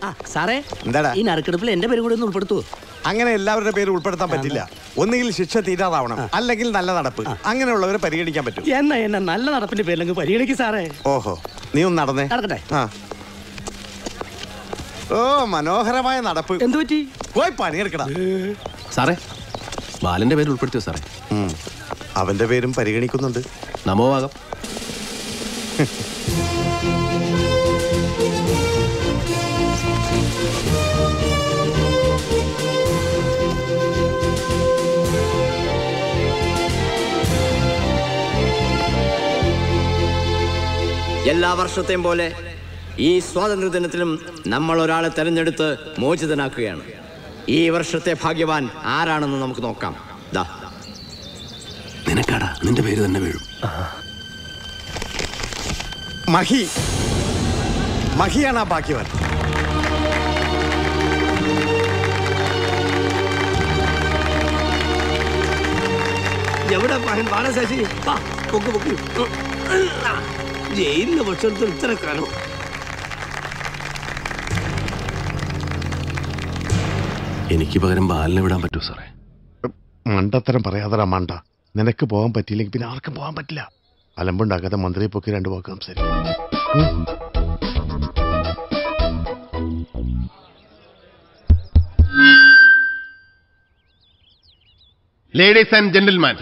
ആ സാറേ എന്താടാ ഈ നറുക്കെടുപ്പിൽ എന്റെ പേര് കൂടി ഒന്ന് ഉൾപ്പെടുത്തുവോ അങ്ങനെ എല്ലാവരുടെ പേര് ഉൾപ്പെടുത്താൻ പറ്റില്ല ഒന്നുകിൽ ശിക്ഷ തീരാതാവണം അല്ലെങ്കിൽ നല്ല നടപ്പ് അങ്ങനെയുള്ളവരെ പരിഗണിക്കാൻ പറ്റും എന്നാ എന്നെ നല്ല നടപ്പിന്റെ പേരിലെങ്കിൽ പരിഗണിക്കും സാറേ ഓഹോ നീ ഒന്ന് നടന്നേ നടക്കട്ടെ ആ ഓ മനോഹരമായ നടപ്പ് എന്തു പറ്റി പോയി പണിയെടുക്കടാ സാറേ ബാലന്റെ പേര് ഉൾപ്പെടുത്തിയോ സാറേ ഉം. അവന്റെ പേരും പരിഗണിക്കുന്നുണ്ട് നമോഭാഗം എല്ലാ വർഷത്തെയും പോലെ ഈ സ്വാതന്ത്ര്യ ദിനത്തിലും നമ്മൾ ഒരാളെ തെരഞ്ഞെടുത്ത് മോചിതനാക്കുകയാണ് ഈ വർഷത്തെ ഭാഗ്യവാൻ ആരാണെന്ന് നമുക്ക് നോക്കാം ദാ നിനക്കാടാ നിന്റെ പേര് തന്നെ വീഴും മഹി മഹിയാണ് ആ ഭാഗ്യവാൻ എവിടെ പഹൻ ബാലശശി വാ, പൊക്ക് പൊക്ക് ജയിലിലെ ഭക്ഷണത്തിൽ ഇത്ര കാലം എനിക്ക് പകരം ബാലിനെ വിടാൻ പറ്റൂ സാറേ മണ്ടത്തരം പറയാതടാ മണ്ട നിനക്ക് പോകാൻ പറ്റിയില്ലെങ്കിൽ പിന്നെ ആർക്കും പോകാൻ പറ്റില്ല അലമ്പുണ്ടാക്കാതെ മന്ത്രിയെ പൊക്കി രണ്ടു വാക്ക് സംസാരിക്കും ലേഡീസ് ആൻഡ് ജെന്റിൽമാൻ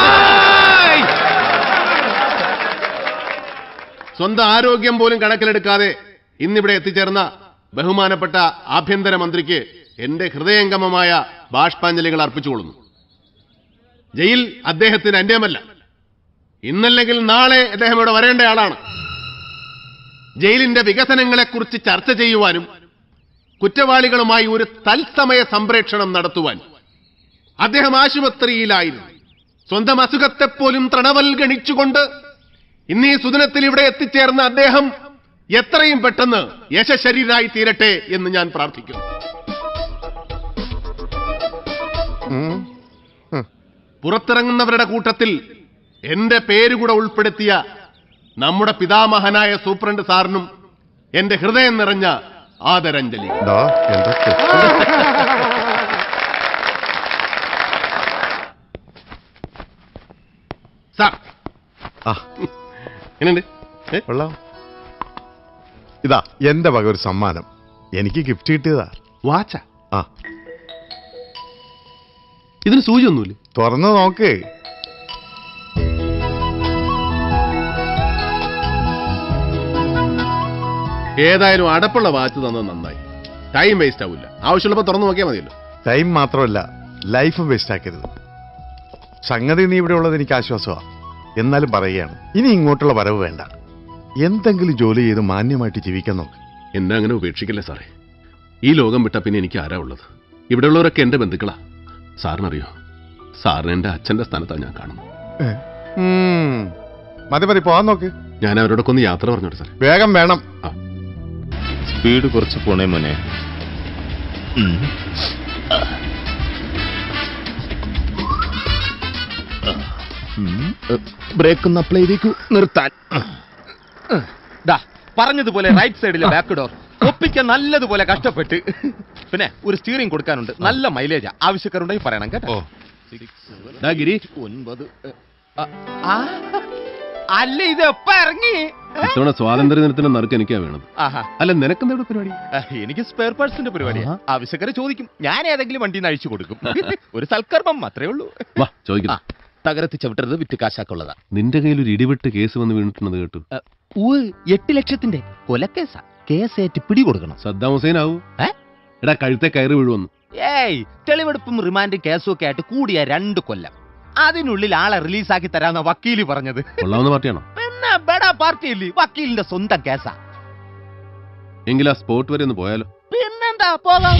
സ്വന്തം ആരോഗ്യം പോലും കണക്കിലെടുക്കാതെ ഇന്നിവിടെ എത്തിച്ചേർന്ന ബഹുമാനപ്പെട്ട ആഭ്യന്തര മന്ത്രിക്ക് എന്റെ ഹൃദയംഗമമായ ബാഷ്പാഞ്ജലികൾ അർപ്പിച്ചുകൊള്ളുന്നു ജയിൽ അദ്ദേഹത്തിന് അന്യമല്ല ഇന്നല്ലെങ്കിൽ നാളെ അദ്ദേഹം ഇവിടെ വരേണ്ട ആളാണ് ജയിലിന്റെ വികസനങ്ങളെക്കുറിച്ച് ചർച്ച ചെയ്യുവാനും കുറ്റവാളികളുമായി ഒരു തത്സമയ സംപ്രേക്ഷണം നടത്തുവാനും അദ്ദേഹം ആശുപത്രിയിലായിരുന്നു സ്വന്തം അസുഖത്തെപ്പോലും തൃണവൽഗണിച്ചുകൊണ്ട് ഇന്നീ സുദിനത്തിൽ ഇവിടെ എത്തിച്ചേർന്ന അദ്ദേഹം എത്രയും പെട്ടെന്ന് യശശരീരായി തീരട്ടെ എന്ന് ഞാൻ പ്രാർത്ഥിക്കുന്നു പുറത്തിറങ്ങുന്നവരുടെ കൂട്ടത്തിൽ എന്റെ പേരുകൂടെ ഉൾപ്പെടുത്തിയ നമ്മുടെ പിതാമഹനായ സൂപ്രണ്ട് സാറിനും എന്റെ ഹൃദയം നിറഞ്ഞ ആദരാഞ്ജലി ഡാ, എന്തൊക്കെ സാർ ആ എങ്ങനെയുണ്ട് ഏ? കൊള്ളാം ഇതാ എന്റെ വക ഒരു സമ്മാനം എനിക്ക് ഗിഫ്റ്റ് കിട്ടിയതാ വാച്ച ആ ഇതിന് സൂചിയൊന്നുമില്ല തുറന്നു നോക്ക് ഏതായാലും അടപ്പുള്ള വാച്ച് തന്നത് നന്നായി ടൈം വേസ്റ്റ് ആവില്ല ആവശ്യമുള്ളപ്പോൾ തുറന്നു നോക്കിയാൽ മതിയല്ലോ ടൈം മാത്രമല്ല ലൈഫ് വേസ്റ്റ് ആക്കരുത് സംഗതി നീ ഇവിടെ ഉള്ളത് എനിക്ക് ആശ്വാസമാണ് എന്നാലും പറയുകയാണ് ഇനി ഇങ്ങോട്ടുള്ള വരവ് വേണ്ട എന്തെങ്കിലും ജോലി ചെയ്ത് മാന്യമായിട്ട് ജീവിക്കാൻ നോക്ക് എന്നെ അങ്ങനെ ഉപേക്ഷിക്കല്ലേ സാറേ ഈ ലോകം വിട്ട പിന്നെ എനിക്ക് ആരാ ഉള്ളത് ഇവിടെയുള്ളവരൊക്കെ എന്റെ ബന്ധുക്കളാ സാറിനറിയോ സാറിന് എന്റെ അച്ഛന്റെ സ്ഥാനത്താണ് ഞാൻ കാണുന്നത് ഉം. മതി മതി പോവാൻ നോക്ക് ഞാൻ അവരോടൊക്കെ ഒന്ന് യാത്ര പറഞ്ഞോട്ടെ സാറേ വേഗം വേണം സ്പീഡ് കുറച്ച് പോണേ മോനെ ബ്രേക്ക് ഒന്ന് അപ്ലൈ ചെയ്തേക്കൂ നിർത്താൻ ദാ പറഞ്ഞതുപോലെ റൈറ്റ് സൈഡിലെ ബാക്ക് ഡോർ ഒപ്പിക്കാൻ നല്ലതുപോലെ കഷ്ടപ്പെട്ട് പിന്നെ ഒരു സ്റ്റിയറിംഗ് കൊടുക്കാനുണ്ട് നല്ല മൈലേജാ ആവശ്യക്കാരുണ്ടെങ്കിൽ പറയണം കേട്ടോ ദാ ഗിരി ഒൻപത് എ, ആ, ആ, അല്ല ഇത് എപ്പ ഇറങ്ങി ഇത്തവണ സ്വാതന്ത്ര്യ ദിനത്തിന്റെ നറുക്ക് എനിക്കാ വേണത് ആഹാ അല്ല നിനക്കെന്താ ഇവിടെ പരിപാടി ആ, എനിക്ക് സ്പെയർ പാർട്സിന്റെ പരിപാടിയാ ആവശ്യക്കാരെ ചോദിക്കും ഞാൻ ഏതെങ്കിലും വണ്ടിയിൽ നിന്ന് അഴിച്ചു കൊടുക്കും ഒരു സൽക്കർമ്മം അത്രേ ഉള്ളൂ വാ ചോദിക്കുന്നു തകരത്തി ചവിട്ടരുത് വിറ്റ് കാശാക്കുള്ളതാ നിന്റെ കയ്യിൽ ഒരു ഇടിവെട്ട് കേസ് വന്ന് വീണിട്ടുണ്ടെന്ന് കേട്ടു ഊ എട്ട് ലക്ഷത്തിന്റെ കൊലക്കേസാ കേസേറ്റ് പിടി കൊടുക്കണം സദ്ദാം ഹുസൈൻ ആവൂ ഏ? എടാ കഴുത്തെ കയറി വീഴുവന്നു ഏയ് തെളിവെടുപ്പും റിമാൻഡും കേസും ഒക്കെ ആയിട്ട് കൂടിയ രണ്ട് കൊല്ലം അതിനുള്ളിൽ ആളെ റിലീസാക്കി തരാന്ന വക്കീല് പറഞ്ഞത് കൊള്ളാവുന്ന പാർട്ടിയാണോ പിന്നെ ബെടാ പാർട്ടിയില്ലേ വക്കീലിന്റെ സ്വന്തം കേസാ എങ്കിൽ ആ സ്പോട്ട് വരെ ഒന്ന് പോയാലോ പിന്നെന്താ പോകാം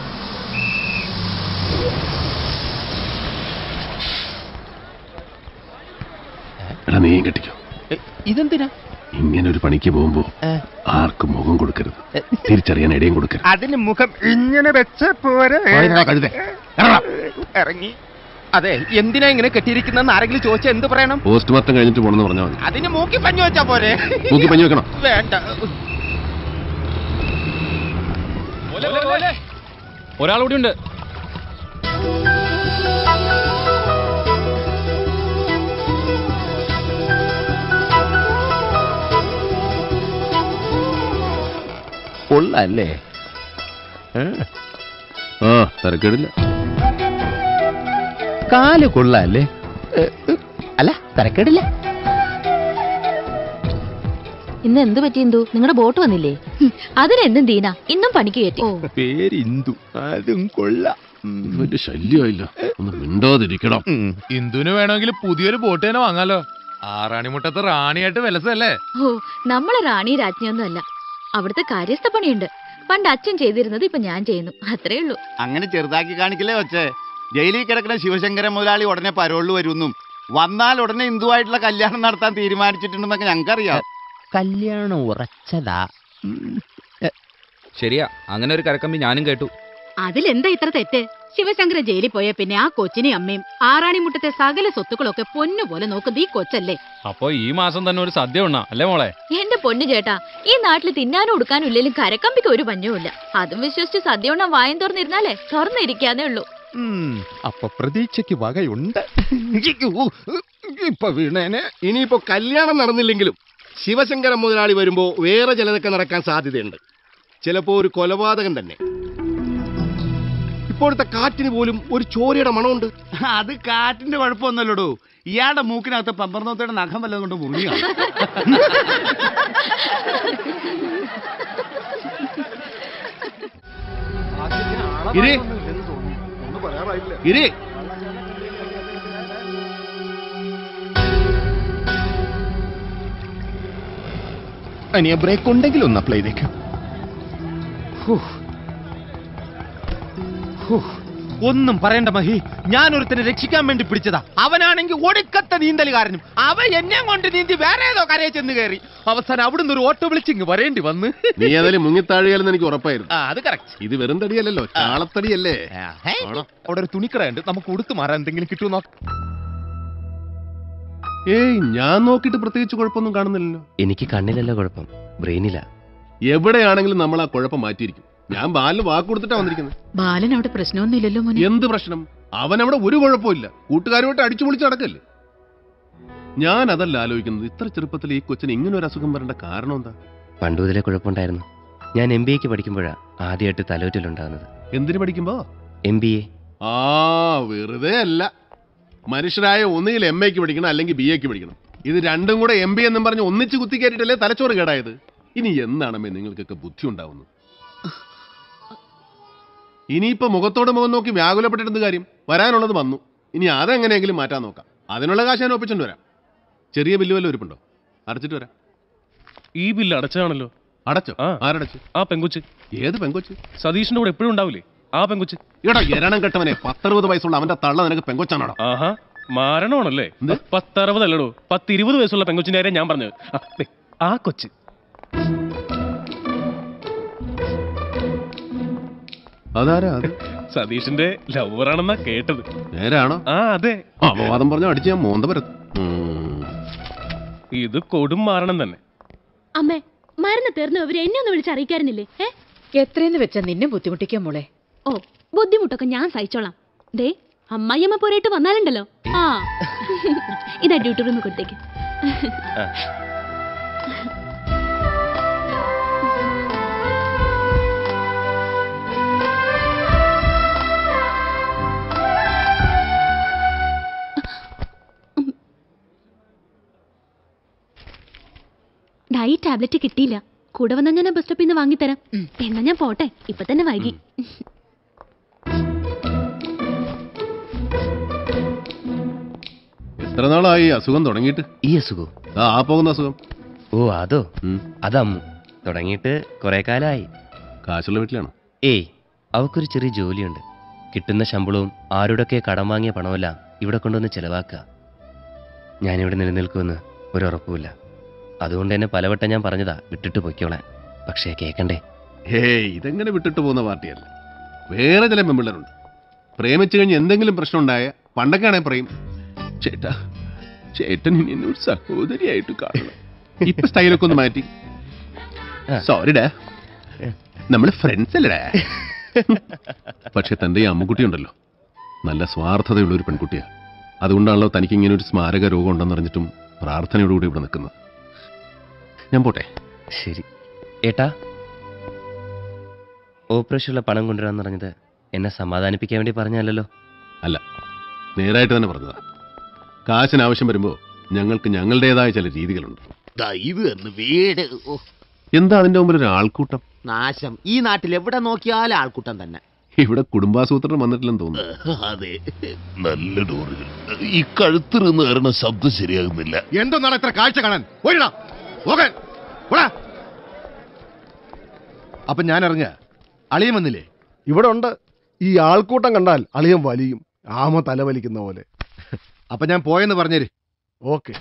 എടാ നീയും കെട്ടിക്കോ എ, ഇതെന്തിനാ ഇങ്ങനെ ഒരു പണിക്ക് പോകുമ്പോ ഏ, ആർക്കും മുഖം കൊടുക്കരുത് എ, തിരിച്ചറിയാൻ ഇടയും കൊടുക്കരുത് അതിന് മുഖം ഇങ്ങനെ വെച്ച പോരെ പോയിരടാ കഴുതേ. ഇറങ്ങി അതെ എന്തിനാ ഇങ്ങനെ കെട്ടിയിരിക്കുന്നെന്ന് ആരെങ്കിലും ചോദിച്ചാൽ എന്ത് പറയണം പോസ്റ്റ്മോർട്ടം കഴിഞ്ഞിട്ട് പോണെന്ന് പറഞ്ഞാൽ മതി അതിന് മൂക്കി പഞ്ഞു വെച്ചാ പോരെ മൂക്കി പഞ്ഞു വെക്കണം വേണ്ട ഒരാളുകൂടി ഉണ്ട് കൊള്ളല്ലേ ആ തരക്കേടില്ല കാല് കൊള്ളാല്ലേ അല്ല തരക്കേടില്ല ഇന്ന് എന്ത് പറ്റി എന്തു നിങ്ങളുടെ ബോട്ട് വന്നില്ലേ അതിനെന്തും ദീന ഇന്നും പണിക്ക് കയറ്റി പേര് ഇന്ദു അതും കൊള്ളാം വലിയ ശല്യമായില്ല ഒന്ന് മിണ്ടാതിരിക്കണം ഇന്ദുവിന് വേണമെങ്കിൽ പുതിയൊരു ബോട്ട് തന്നെ വാങ്ങാലോ ആറാണിമുട്ടത്ത് റാണിയായിട്ട് വിലസല്ലേ ഓ നമ്മളെ റാണി രാജ്ഞിയൊന്നും അല്ല അവിടുത്തെ കാര്യസ്ഥ പണിയുണ്ട് പണ്ട് അച്ഛൻ ചെയ്തിരുന്നത് ഇപ്പൊ ഞാൻ ചെയ്യുന്നു അത്രേ ഉള്ളൂ അങ്ങനെ ചെറുതാക്കി കാണിക്കില്ലേ വച്ചേ ജയിലിൽ കിടക്കുന്ന ശിവശങ്കരൻ മുതലാളി ഉടനെ പരോളിൽ വരുമെന്നും വന്നാൽ ഉടനെ ഹിന്ദുവായിട്ടുള്ള കല്യാണം നടത്താൻ തീരുമാനിച്ചിട്ടുണ്ടെന്നൊക്കെ ഞങ്ങൾക്കറിയാം കല്യാണം ഉറച്ചതാ ശരിയാ അങ്ങനെ ഒരു കരക്കമ്പി ഞാനും കേട്ടു അതിലെന്താ ഇത്ര തെറ്റ് ശിവശങ്കരൻ ജയിലിൽ പോയ പിന്നെ ആ കൊച്ചിനെയും അമ്മയും ആറാണിമുട്ടത്തെ സകല സ്വത്തുക്കളൊക്കെ പൊന്നുപോലെ നോക്കുന്ന ഈ കൊച്ചല്ലേ അപ്പൊ ഈ മാസം തന്നെ ഒരു സദ്യ ഉണ്ണാ അല്ലേ മോളെ എന്റെ പൊന്നു ചേട്ടാ ഈ നാട്ടിൽ തിന്നാനും ഉടുക്കാനും ഇല്ലെങ്കിലും കരക്കമ്പിക്ക് ഒരു പഞ്ഞവുമില്ല അതും വിശ്വസിച്ച് സദ്യ ഉണ്ണാൻ വായം തുറന്നിരുന്നാലേ തുറന്നിരിക്കാന്നേ ഉള്ളൂ അപ്പൊ പ്രതീക്ഷയ്ക്ക് വകയുണ്ട് ഇപ്പൊ വീണേനെ ഇനിയിപ്പോ കല്യാണം നടന്നില്ലെങ്കിലും ശിവശങ്കരൻ മുതലാളി വരുമ്പോ വേറെ ചിലതൊക്കെ നടക്കാൻ സാധ്യതയുണ്ട് ചിലപ്പോ ഒരു കൊലപാതകം തന്നെ ഇപ്പോഴത്തെ കാറ്റിന് പോലും ഒരു ചോരയുടെ മണമുണ്ട് അത് കാറ്റിന്റെ കുഴപ്പമൊന്നുമല്ലടോ ഇയാളുടെ മൂക്കിനകത്ത് പമ്പർന്നോത്തയുടെ നഖം വല്ലതും കൊണ്ട് മുറിയോ ഇരി ഇരി അനിയ ബ്രേക്ക് ഉണ്ടെങ്കിൽ ഒന്ന് അപ്ലൈ ചെയ്തേക്കാം ഒന്നും പറയണ്ട മഹി ഞാൻ ഒരുത്തനെ രക്ഷിക്കാൻ വേണ്ടി പിടിച്ചതാ അവനാണെങ്കിൽ ഒടുക്കത്തെ നീന്തലുകാരനും അവ എന്നെ കൊണ്ട് നീന്തി വേറെ ഏതോ കരയെ ചെന്ന് കയറി അവസാനം അവിടുന്ന് ഒരു ഓട്ടോ വിളിച്ച് ഇങ്ങ് വരേണ്ടി വന്ന് നീ ഏതായാലും മുങ്ങിത്താഴുകയെന്ന് എനിക്ക് ഉറപ്പായിരുന്നു ആ അത് കറക്റ്റ് ഇത് വെറും തടിയല്ലല്ലോ ചാളത്തടിയല്ലേ ആണോ? അവിടെ ഒരു തുണിക്കടയുണ്ട് നമുക്ക് ഉടുത്തു മാറാൻ എന്തെങ്കിലും കിട്ടുമോ നോക്കാം ഏയ് ഞാൻ നോക്കിയിട്ട് പ്രത്യേകിച്ച് കുഴപ്പമൊന്നും കാണുന്നില്ലല്ലോ എനിക്ക് കണ്ണിലല്ല കുഴപ്പം ബ്രെയിനില എവിടെയാണെങ്കിലും നമ്മൾ ആ കുഴപ്പം മാറ്റിയിരിക്കും ഞാൻ ബാലിന് വാക്ക് കൊടുത്തിട്ടാ വന്നിരിക്കുന്നത് ബാലൻ അവിടെ പ്രശ്നമൊന്നുമില്ലല്ലോ മോനെ എന്ത് പ്രശ്നം അവനവിടെ ഒരു കുഴപ്പമില്ല കൂട്ടുകാരുമായിട്ട് അടിച്ചു പൊളിച്ച് നടക്കല്ലേ ഞാൻ അതല്ല ആലോചിക്കുന്നത് ഇത്ര ചെറുപ്പത്തിൽ ഈ കൊച്ചിന് ഇങ്ങനെ ഒരു അസുഖം വരേണ്ട കാരണം എന്താ പണ്ട് മുതലേ കുഴപ്പമുണ്ടായിരുന്നു ഞാൻ എം ബി എക്ക് പഠിക്കുമ്പോഴാ ആദ്യമായിട്ട് തലവറ്റിലുണ്ടാകുന്നത് എന്തിനു പഠിക്കുമ്പോ എം ബി എ ആ വെറുതെ അല്ല മനുഷ്യരായ ഒന്നുകിൽ എം എക്ക് പഠിക്കണം അല്ലെങ്കിൽ ബി എക്ക് പഠിക്കണം ഇത് രണ്ടും കൂടെ എം ബി എന്നും പറഞ്ഞ് ഒന്നിച്ച് കുത്തിക്കയറ്റിട്ടല്ലേ തലച്ചോറ് കേടായത് ഇനി എന്നാണമ്മേ നിങ്ങൾക്കൊക്കെ ബുദ്ധി ഉണ്ടാവുന്നത് ഇനിയിപ്പോ മുഖത്തോട് മുഖം നോക്കി വ്യാകുലപ്പെട്ടിട്ട് കാര്യം വരാനുള്ളത് വന്നു ഇനി അതെങ്ങനെയെങ്കിലും മാറ്റാൻ നോക്കാം അതിനുള്ള കാശ് ഞാൻ ഒപ്പിച്ചുകൊണ്ട് വരാം ചെറിയ ബില്ല് വല്ല ഒരുപ്പുണ്ടോ അടച്ചിട്ട് വരാം ഈ ബില്ല് അടച്ചതാണല്ലോ അടച്ചോ ആ. ആരടച്ചു ആ പെങ്കൊച്ച് ഏത് പെങ്കൊച്ച് സതീഷിന്റെ കൂടെ എപ്പോഴും ഉണ്ടാവില്ലേ ആ പെങ്കൊച്ച് എടാ എരണം കെട്ടവനെ പത്തറുപത് വയസ്സുള്ള അവന്റെ തള്ള നിനക്ക് പെങ്കൊച്ചാണോടാ ആഹാ മാരണമാണല്ലേ എന്ത്? പത്തറുപതല്ലടോ പത്തിരുപത് വയസ്സുള്ള പെങ്കൊച്ചിന്റെ കാര്യം ഞാൻ പറഞ്ഞത് ആ, ദേ, ആ കൊച്ച് അതാരാ അത് സതീഷിന്റെ ലവറാണെന്നാ കേട്ടത് നേരാണോ ആ അതെ അപവാദം പറഞ്ഞ അടിച്ച് ഞാൻ മോന്ത പരത്തും ഉം. ഇത് കൊടും മാരണം തന്നെ അമ്മേ മരുന്ന് തീർന്നു ഇവര് എന്നെ ഒന്ന് വിളിച്ചറിയിക്കായിരുന്നില്ലേ ഏ എത്രയെന്ന് വെച്ചാ നിന്നെ ബുദ്ധിമുട്ടിക്കാൻ മോളെ ഓ ബുദ്ധിമുട്ടൊക്കെ ഞാൻ സഹിച്ചോളാം ദേ അമ്മായിയമ്മ പോരായിട്ട് വന്നാലുണ്ടല്ലോ ആ ഇതാ ഡ്യൂട്ടി റൂം കൊടുത്തേക്ക് ഡാ, ഈ ടാബ്ലറ്റ് കിട്ടിയില്ല കൂടെ വന്നാൽ ഞാൻ ബസ് സ്റ്റോപ്പിൽ നിന്ന് വാങ്ങിത്തരാം എന്നാ ഞാൻ പോട്ടെ ഇപ്പൊ തന്നെ വൈകി എത്ര നാളായി ഈ അസുഖം തുടങ്ങിയിട്ട് ഈ അസുഖം ദാ ആ പോകുന്ന അസുഖം ഓ അതോ ഉം. അതമ്മു തുടങ്ങിയിട്ട് കുറെ കാലമായി കാശുള്ള വീട്ടിലാണോ ഏയ് അവക്കൊരു ചെറിയ ജോലിയുണ്ട് കിട്ടുന്ന ശമ്പളവും ആരോടൊക്കെ കടം വാങ്ങിയ പണമെല്ലാം ഇവിടെ കൊണ്ടുവന്ന് ചെലവാക്കുക ഞാനിവിടെ നിലനിൽക്കുമെന്ന് ഒരു ഉറപ്പുമില്ല അതുകൊണ്ട് തന്നെ പലവട്ടം ഞാൻ പറഞ്ഞതാ വിട്ടിട്ട് പൊയ്ക്കോളാൻ പക്ഷേ കേക്കണ്ടേ ഹേയ് ഇതെങ്ങനെ വിട്ടിട്ട് പോകുന്ന പാർട്ടിയല്ല വേറെ ചില പെമ്പിള്ളേരുണ്ട് പ്രേമിച്ചു കഴിഞ്ഞ് എന്തെങ്കിലും പ്രശ്നം ഉണ്ടായ പണ്ടൊക്കെ ആണെങ്കിൽ പറയും ചേട്ടാ ചേട്ടൻ ഇനി എന്നെ ഒരു സഹോദരിയായിട്ട് കാണണം ഇപ്പൊ സ്റ്റൈലൊക്കെ ഒന്ന് മാറ്റി ആ. സോറി ഡാ നമ്മൾ ഫ്രണ്ട്സ് അല്ലേ പക്ഷെ തന്റെ ഈ അമ്മുക്കുട്ടി ഉണ്ടല്ലോ നല്ല സ്വാർത്ഥതയുള്ള ഒരു പെൺകുട്ടിയാ അതുകൊണ്ടാണല്ലോ തനിക്ക് ഇങ്ങനെ ഒരു സ്മാരക രോഗം ഉണ്ടെന്നറിഞ്ഞിട്ടും പ്രാർത്ഥനയോടുകൂടി ഇവിടെ നിൽക്കുന്നത് ഞാൻ പോട്ടെ ശരി ഏട്ടാ ഓപ്പറേഷനുള്ള പണം കൊണ്ടുവരാന്ന് പറഞ്ഞത് എന്നെ സമാധാനിപ്പിക്കാൻ വേണ്ടി പറഞ്ഞല്ലോ അല്ല നേരായിട്ട് തന്നെ പറഞ്ഞതാ കാശിന് ആവശ്യം വരുമ്പോൾ ഞങ്ങൾക്ക് ഞങ്ങളുടേതായ ചില രീതികളുണ്ട് ദാ ഇത് തന്നെ വീട് ഓ, എന്താ അതിന്റെ മുമ്പിൽ ഒരു ആൾക്കൂട്ടം നാശം ഈ നാട്ടിൽ എവിടെ നോക്കിയാലും ആൾക്കൂട്ടം തന്നെ ഇവിടെ കുടുംബാസൂത്രണം വന്നിട്ടില്ലെന്ന് തോന്നുന്നു അതെ നല്ല ഡോറുകൾ ഈ കഴുത്തിൽ നിന്ന് കയറുന്ന ശബ്ദം ശരിയാകുന്നില്ല എന്തൊന്നാണ് ഇത്ര കാഴ്ച കാണാൻ പോയിടാ പോകാൻ പോടാ അപ്പൊ ഞാൻ ഇറങ്ങ അളിയൻ വന്നില്ലേ ഇവിടെ ഉണ്ട് ഈ ആൾക്കൂട്ടം കണ്ടാൽ അളിയൻ വലിയും ആമ തലവലിക്കുന്ന പോലെ അപ്പൊ ഞാൻ പോയെന്ന് പറഞ്ഞേര് ഓക്കെ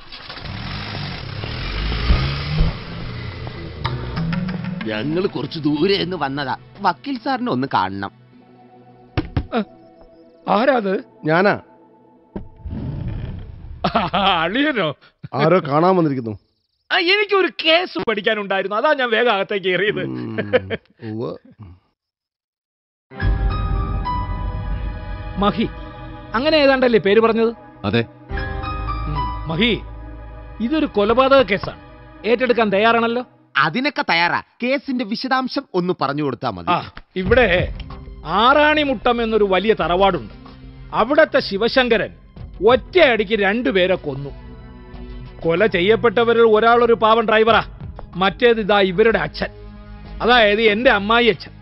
ഞങ്ങൾ കുറച്ച് ദൂരെ എന്ന് വന്നതാ വക്കീൽ സാറിനെ ഒന്ന് കാണണം ആരാത് ഞാനാ അളിയനോ ആരോ കാണാൻ വന്നിരിക്കുന്നു ആ, എനിക്കൊരു കേസ് പഠിക്കാനുണ്ടായിരുന്നു അതാ ഞാൻ വേഗം അകത്തേക്ക് കയറിയത് ഉവ്വ്. മഹി അങ്ങനെ ഏതാണ്ടല്ലേ പേര് പറഞ്ഞത് അതെ ഉം, മഹി ഇതൊരു കൊലപാതക കേസാണ് ഏറ്റെടുക്കാൻ തയ്യാറാണല്ലോ അതിനൊക്കെ തയ്യാറാ കേസിന്റെ വിശദാംശം ഒന്ന് പറഞ്ഞു കൊടുത്താൽ മതി ആ ഇവിടെ ആറാണിമുട്ടം എന്നൊരു വലിയ തറവാടുണ്ട് അവിടത്തെ ശിവശങ്കരൻ ഒറ്റയടിക്ക് രണ്ടുപേരെ കൊന്നു കൊല ചെയ്യപ്പെട്ടവരിൽ ഒരാളൊരു പാവൻ ഡ്രൈവറാ മറ്റേത് ഇതാ ഇവരുടെ അച്ഛൻ അതായത് എന്റെ അമ്മായി അച്ഛൻ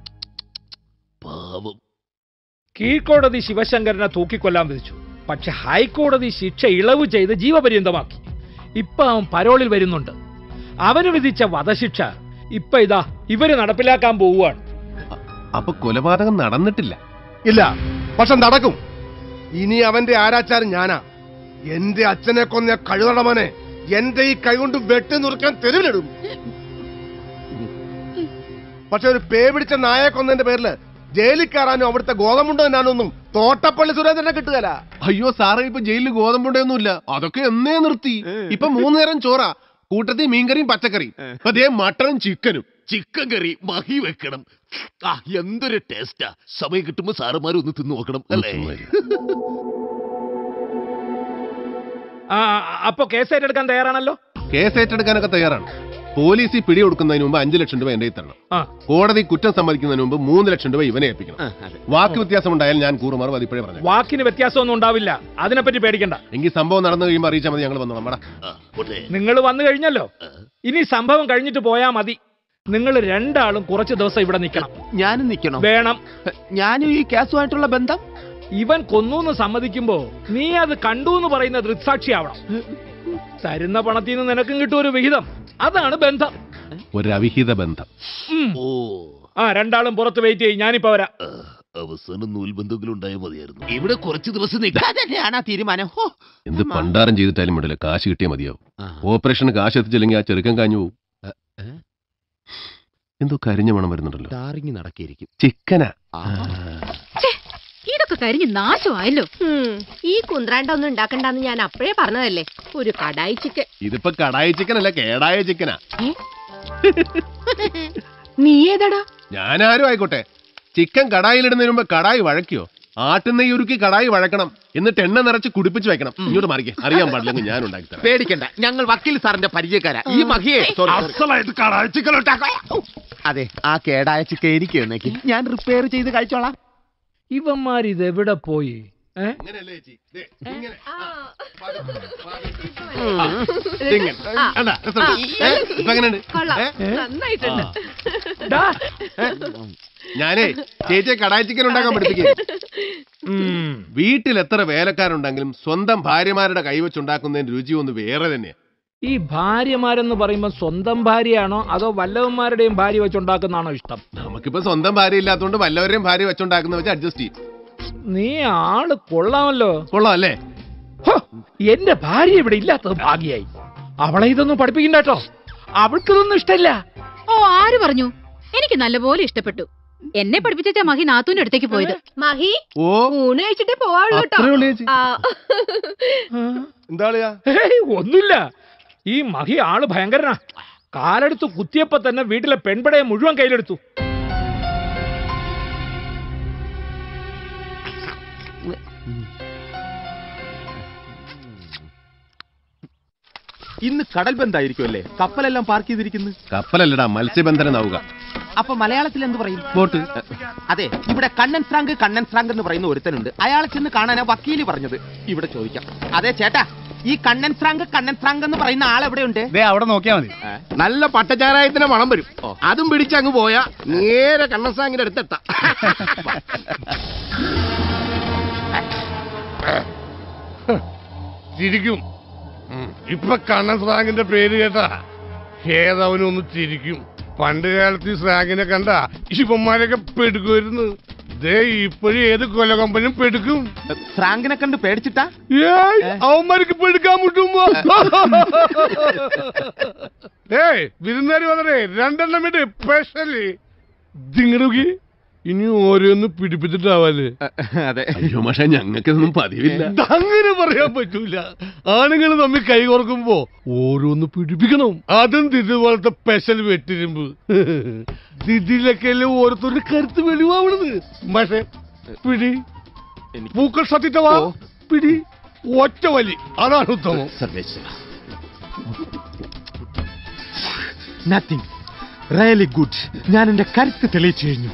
പാവം കീഴ്ക്കോടതി ശിവശങ്കരനെ തൂക്കിക്കൊല്ലാൻ വിധിച്ചു പക്ഷെ ഹൈക്കോടതി ശിക്ഷ ഇളവ് ചെയ്ത് ജീവപര്യന്തമാക്കി ഇപ്പൊ അവൻ പരോളിൽ വരുന്നുണ്ട് അവന് വിധിച്ച വധശിക്ഷ ഇപ്പൊ ഇതാ ഇവര് നടപ്പിലാക്കാൻ പോവുകയാണ് അപ്പൊ കൊലപാതകം നടന്നിട്ടില്ല ഇല്ല പക്ഷെ നടക്കും ഇനി അവന്റെ ആരാച്ചാരം ഞാനാ എന്റെ അച്ഛനെ കൊന്ന കഴുതടമനെ എന്റെ ഈ കൈകൊണ്ട് വെട്ടി നുറുക്കാൻ തെരുവിലിടും പക്ഷെ ഒരു പേ പിടിച്ച നായെ കൊന്നതിന്റെ പേരില് ജയിലിൽ കയറാനും അവിടുത്തെ ഗോതമുണ്ടോ എന്നാനൊന്നും തോട്ടപ്പള്ളി സുരേന്ദ്രനെ കിട്ടുകയല്ല അയ്യോ സാറേ ഇപ്പൊ ജയിലിൽ ഗോതമ്പുണ്ടൊന്നുമില്ല അതൊക്കെ എന്നേ നിർത്തി ഇപ്പൊ മൂന്ന് നേരം ചോറാ കൂട്ടത്തിൽ മീൻകറിയും പച്ചക്കറിയും ഇപ്പൊ ദേ മട്ടനും ചിക്കനും ചിക്കൻ കറി മഹി വെക്കണം ആ എന്തൊരു ടേസ്റ്റാ സമയം കിട്ടുമ്പോ സാറുമാരും ഒന്ന് തിന്നു നോക്കണം അല്ലേ ആ അപ്പൊ കേസ് ഏറ്റെടുക്കാൻ തയ്യാറാണല്ലോ കേസ് ഏറ്റെടുക്കാനൊക്കെ തയ്യാറാണ് പോലീസ് പിടി കൊടുക്കുന്നതിന് മുമ്പ് അഞ്ചു ലക്ഷം രൂപ എന്റെ കയ്യിൽ തരണം ആ. കോടതി കുറ്റം സമ്മതിക്കുന്നതിന് മുമ്പ് മൂന്ന് ലക്ഷം രൂപ ഇവനെ ഏൽപ്പിക്കണം വാക്ക് വ്യത്യാസം ഉണ്ടായാൽ ഞാൻ കൂറുമാറും അതിപ്പോഴേ പറഞ്ഞു വാക്കിന് വ്യത്യാസമൊന്നും ഉണ്ടാവില്ല അതിനെപ്പറ്റി പേടിക്കണ്ട എങ്കിൽ സംഭവം നടന്നു കഴിയുമ്പോൾ അറിയിച്ചാൽ മതി ഞങ്ങൾ വന്നോളാം മടാ നിങ്ങൾ വന്നു കഴിഞ്ഞല്ലോ ഇനി സംഭവം കഴിഞ്ഞിട്ട് പോയാ മതി നിങ്ങൾ രണ്ടാളും കുറച്ച് ദിവസം ഇവിടെ നിൽക്കണം ഞാനും നിൽക്കണം വേണം ഞാനും ഈ കേസുമായിട്ടുള്ള ബന്ധം ഇവൻ കൊന്നു എന്ന് നീ അത് കണ്ടു എന്ന് പറയുന്ന ദൃക്സാക്ഷിയാവണം തരുന്ന പണത്തിൽ നിന്ന് നിനക്കും കിട്ടും ഒരു വിഹിതം അതാണ് ബന്ധം ഒരു അവിഹിത ബന്ധം ഉം. ആ രണ്ടാളും പുറത്ത് വെയിറ്റ് ചെയ്യും ഞാനിപ്പോ വരാം അവസാനം നൂൽബന്ധങ്ങളും ഉണ്ടായാൽ മതിയായിരുന്നു ഇവിടെ കുറച്ച് ദിവസം നിൽക്കാം അതന്നെയാണ് ആ തീരുമാനം ഹോ, എന്ത് പണ്ടാരം ചെയ്തിട്ടാലും വിടില്ല കാശ് കിട്ടിയാൽ മതിയാവും ഓപ്പറേഷന് കാശ് എത്തിച്ചില്ലെങ്കിൽ ആ ചെറുക്കൻ കാഞ്ഞു പോവും എന്തോ കരിഞ്ഞ മണം വരുന്നുണ്ടല്ലോ ടാറിങ് നടക്കിയിരിക്കും ചിക്കനാ ഛേ, ഇതൊക്കെ കരിഞ്ഞ് നാശമായല്ലോ ഈ കുന്ത്രാണ്ട ഒന്നും ഉണ്ടാക്കണ്ടെന്ന് ഞാൻ അപ്പോഴേ പറഞ്ഞതല്ലേ ഒരു കടായി ചിക്കൻ ഇതിപ്പോ കടായി ചിക്കൻ അല്ല കേടായ ചിക്കനാ നീ ഏതാടാ ഞാനാരും ആയിക്കോട്ടെ ചിക്കൻ കടായിലിടുന്നതിന് മുമ്പ് കടായി വഴക്കിയോ ആട്ടുന്നെയ്യ് ഉരുക്കി കടായി വഴക്കണം എന്നിട്ട് എണ്ണ നിറച്ച് കുടിപ്പിച്ച് വെക്കണം ഇങ്ങോട്ട് മാറിക്കേ അറിയാൻ പാടില്ലെങ്കിൽ ഞാൻ ഉണ്ടാക്കി തരാം പേടിക്കണ്ട ഞങ്ങൾ വക്കീൽ സാറിന്റെ പരിചയക്കാരാ ഈ മഹിയെ sorry, sorry. അസലായിട്ട് കടായി ചിക്കൻ ഉണ്ടാക്കാം അതെ ആ കേടായ ചിക്കൻ എനിക്ക് തന്നേക്ക് ഞാൻ റിപ്പയർ ചെയ്ത് കഴിച്ചോളാം ഇവന്മാരിത് എവിടെ പോയി ഏ? ഇങ്ങനെ. കണ്ടാ? രസമുണ്ട്. ഏ? ഇപ്പൊ എങ്ങനെയുണ്ട്? കൊള്ളാം ഏ? നന്നായിട്ടുണ്ട് ഡാ. ഞാനേ ചേച്ചിയെ കടായി ചിക്കൻ ഉണ്ടാക്കാൻ പഠിപ്പിക്കുക വീട്ടിൽ എത്ര വേലക്കാരുണ്ടെങ്കിലും സ്വന്തം ഭാര്യമാരുടെ കൈവച്ചുണ്ടാക്കുന്നതിന്റെ രുചി ഒന്ന് വേറെ തന്നെയാ ഈ ഭാര്യമാരെന്ന് പറയുമ്പോ സ്വന്തം ഭാര്യയാണോ അതോ വല്ലവന്മാരുടെയും ഭാര്യ വെച്ചുണ്ടാക്കുന്നതാണോ ഇഷ്ടം നമുക്കിപ്പോ സ്വന്തം ഭാര്യ ഇല്ലാത്തതുകൊണ്ട് വല്ലവരെയും ഭാര്യ വെച്ചുണ്ടാക്കുന്ന വെച്ച് അഡ്ജസ്റ്റ് ചെയ്യും നീ ആള് കൊള്ളാമല്ലോ കൊള്ളാം അല്ലേ ഹോ, എന്റെ ഭാര്യ ഇവിടെ ഇല്ലാത്തത് ഭാഗ്യായി അവളെ ഇതൊന്നും പഠിപ്പിക്കണ്ട കേട്ടോ അവൾക്കിതൊന്നും ഇഷ്ടമില്ല ഓ ആര് പറഞ്ഞു എനിക്ക് നല്ലപോലെ ഇഷ്ടപ്പെട്ടു എന്നെ പഠിപ്പിച്ച മഹി നാത്തൂന്റെ അടുത്തേക്ക് പോയത് മഹി ഓ ഊണ് കഴിച്ചിട്ടേ പോവാള്ളൂ കേട്ടോ അത്രേ ഉള്ളൂ ചേച്ചി. ആ. എന്താളിയാ ഹേയ്, ഒന്നുമില്ല ഈ മഹി ആള് ഭയങ്കരനാ കാലെടുത്ത് കുത്തിയപ്പോ തന്നെ വീട്ടിലെ പെൺപടയെ മുഴുവൻ കയ്യിലെടുത്തു ഇന്ന് കടൽ ബന്ധായിരിക്കും അല്ലേ കപ്പലെല്ലാം പാർക്ക് ചെയ്തിരിക്കുന്നു കപ്പലല്ലടാ മത്സ്യബന്ധന നൗക അപ്പൊ മലയാളത്തിൽ എന്ത് പറയും ബോട്ട് അതെ ഇവിടെ കണ്ണൻ ഫ്രാങ്ക് കണ്ണൻ ഫ്രാങ്ക് എന്ന് പറയുന്ന ഒരുത്തനുണ്ട് അയാളെ ചെന്ന് കാണാനാ വക്കീല് പറഞ്ഞത് ഇവിടെ ചോദിക്കാം അതെ ചേട്ടാ ഈ കണ്ണൻ ഫ്രാങ്ക് കണ്ണൻ ഫ്രാങ്ക് എന്ന് പറയുന്ന ആൾ എവിടെയുണ്ട് ദേ അവിടെ നോക്കിയാ മതി നല്ല പട്ടച്ചാരായത്തിന്റെ മണം വരും അതും പിടിച്ചങ്ങ് പോയാ നേരെ കണ്ണസാങ്ങിന്റെ അടുത്തെത്താം ചിരിക്കും ഇപ്പൊ കണ്ണൻ സ്രാങ്കിന്റെ പേര് കേട്ടാ ഏതവനും ഒന്ന് ചിരിക്കും പണ്ട് കാലത്ത് ഈ സ്രാങ്കിനെ കണ്ട ഇവന്മാരൊക്കെ പെടുക്കുമായിരുന്നു ദേ ഇപ്പോഴും ഏത് കൊലകൊമ്പനും പെടുക്കും ഫ്രാങ്കിനെ കണ്ട് പേടിച്ചിട്ടാ ഏയ് അവന്മാർക്ക് പെടുക്കാൻ മുട്ടുമ്പോ ഏയ് വിരുന്നേര് വന്നേ രണ്ടെണ്ണം വേണ്ടി സ്പെഷ്യലി ദിങ്ങടുക്കി ഇനി ഓരോന്ന് പിടിപ്പിച്ചിട്ടാവാല് അതെ അയ്യോ പക്ഷെ ഞങ്ങൾക്കിതൊന്നും പതിവില്ല അങ്ങനെ പറയാൻ പറ്റൂല ആണുങ്ങൾ തമ്മിൽ കൈ കോർക്കുമ്പോ ഓരോന്ന് പിടിപ്പിക്കണം അതും ദിദി പോലത്തെ സ്പെഷ്യൽ വെട്ടിരുമ്പ് ദിദിയിലൊക്കെ അല്ലേ ഓരോരുത്തരുടെ കരുത്ത് വെളിവാവണത് പക്ഷേ പിടി പൂക്കൾ സത്യത്തവാ പിടി ഒറ്റ വലി അതാണ് ഉത്തമം നത്തിങ് റിയലി ഗുഡ് ഞാൻ എന്റെ കരുത്ത് തെളിയിച്ചു കഴിഞ്ഞു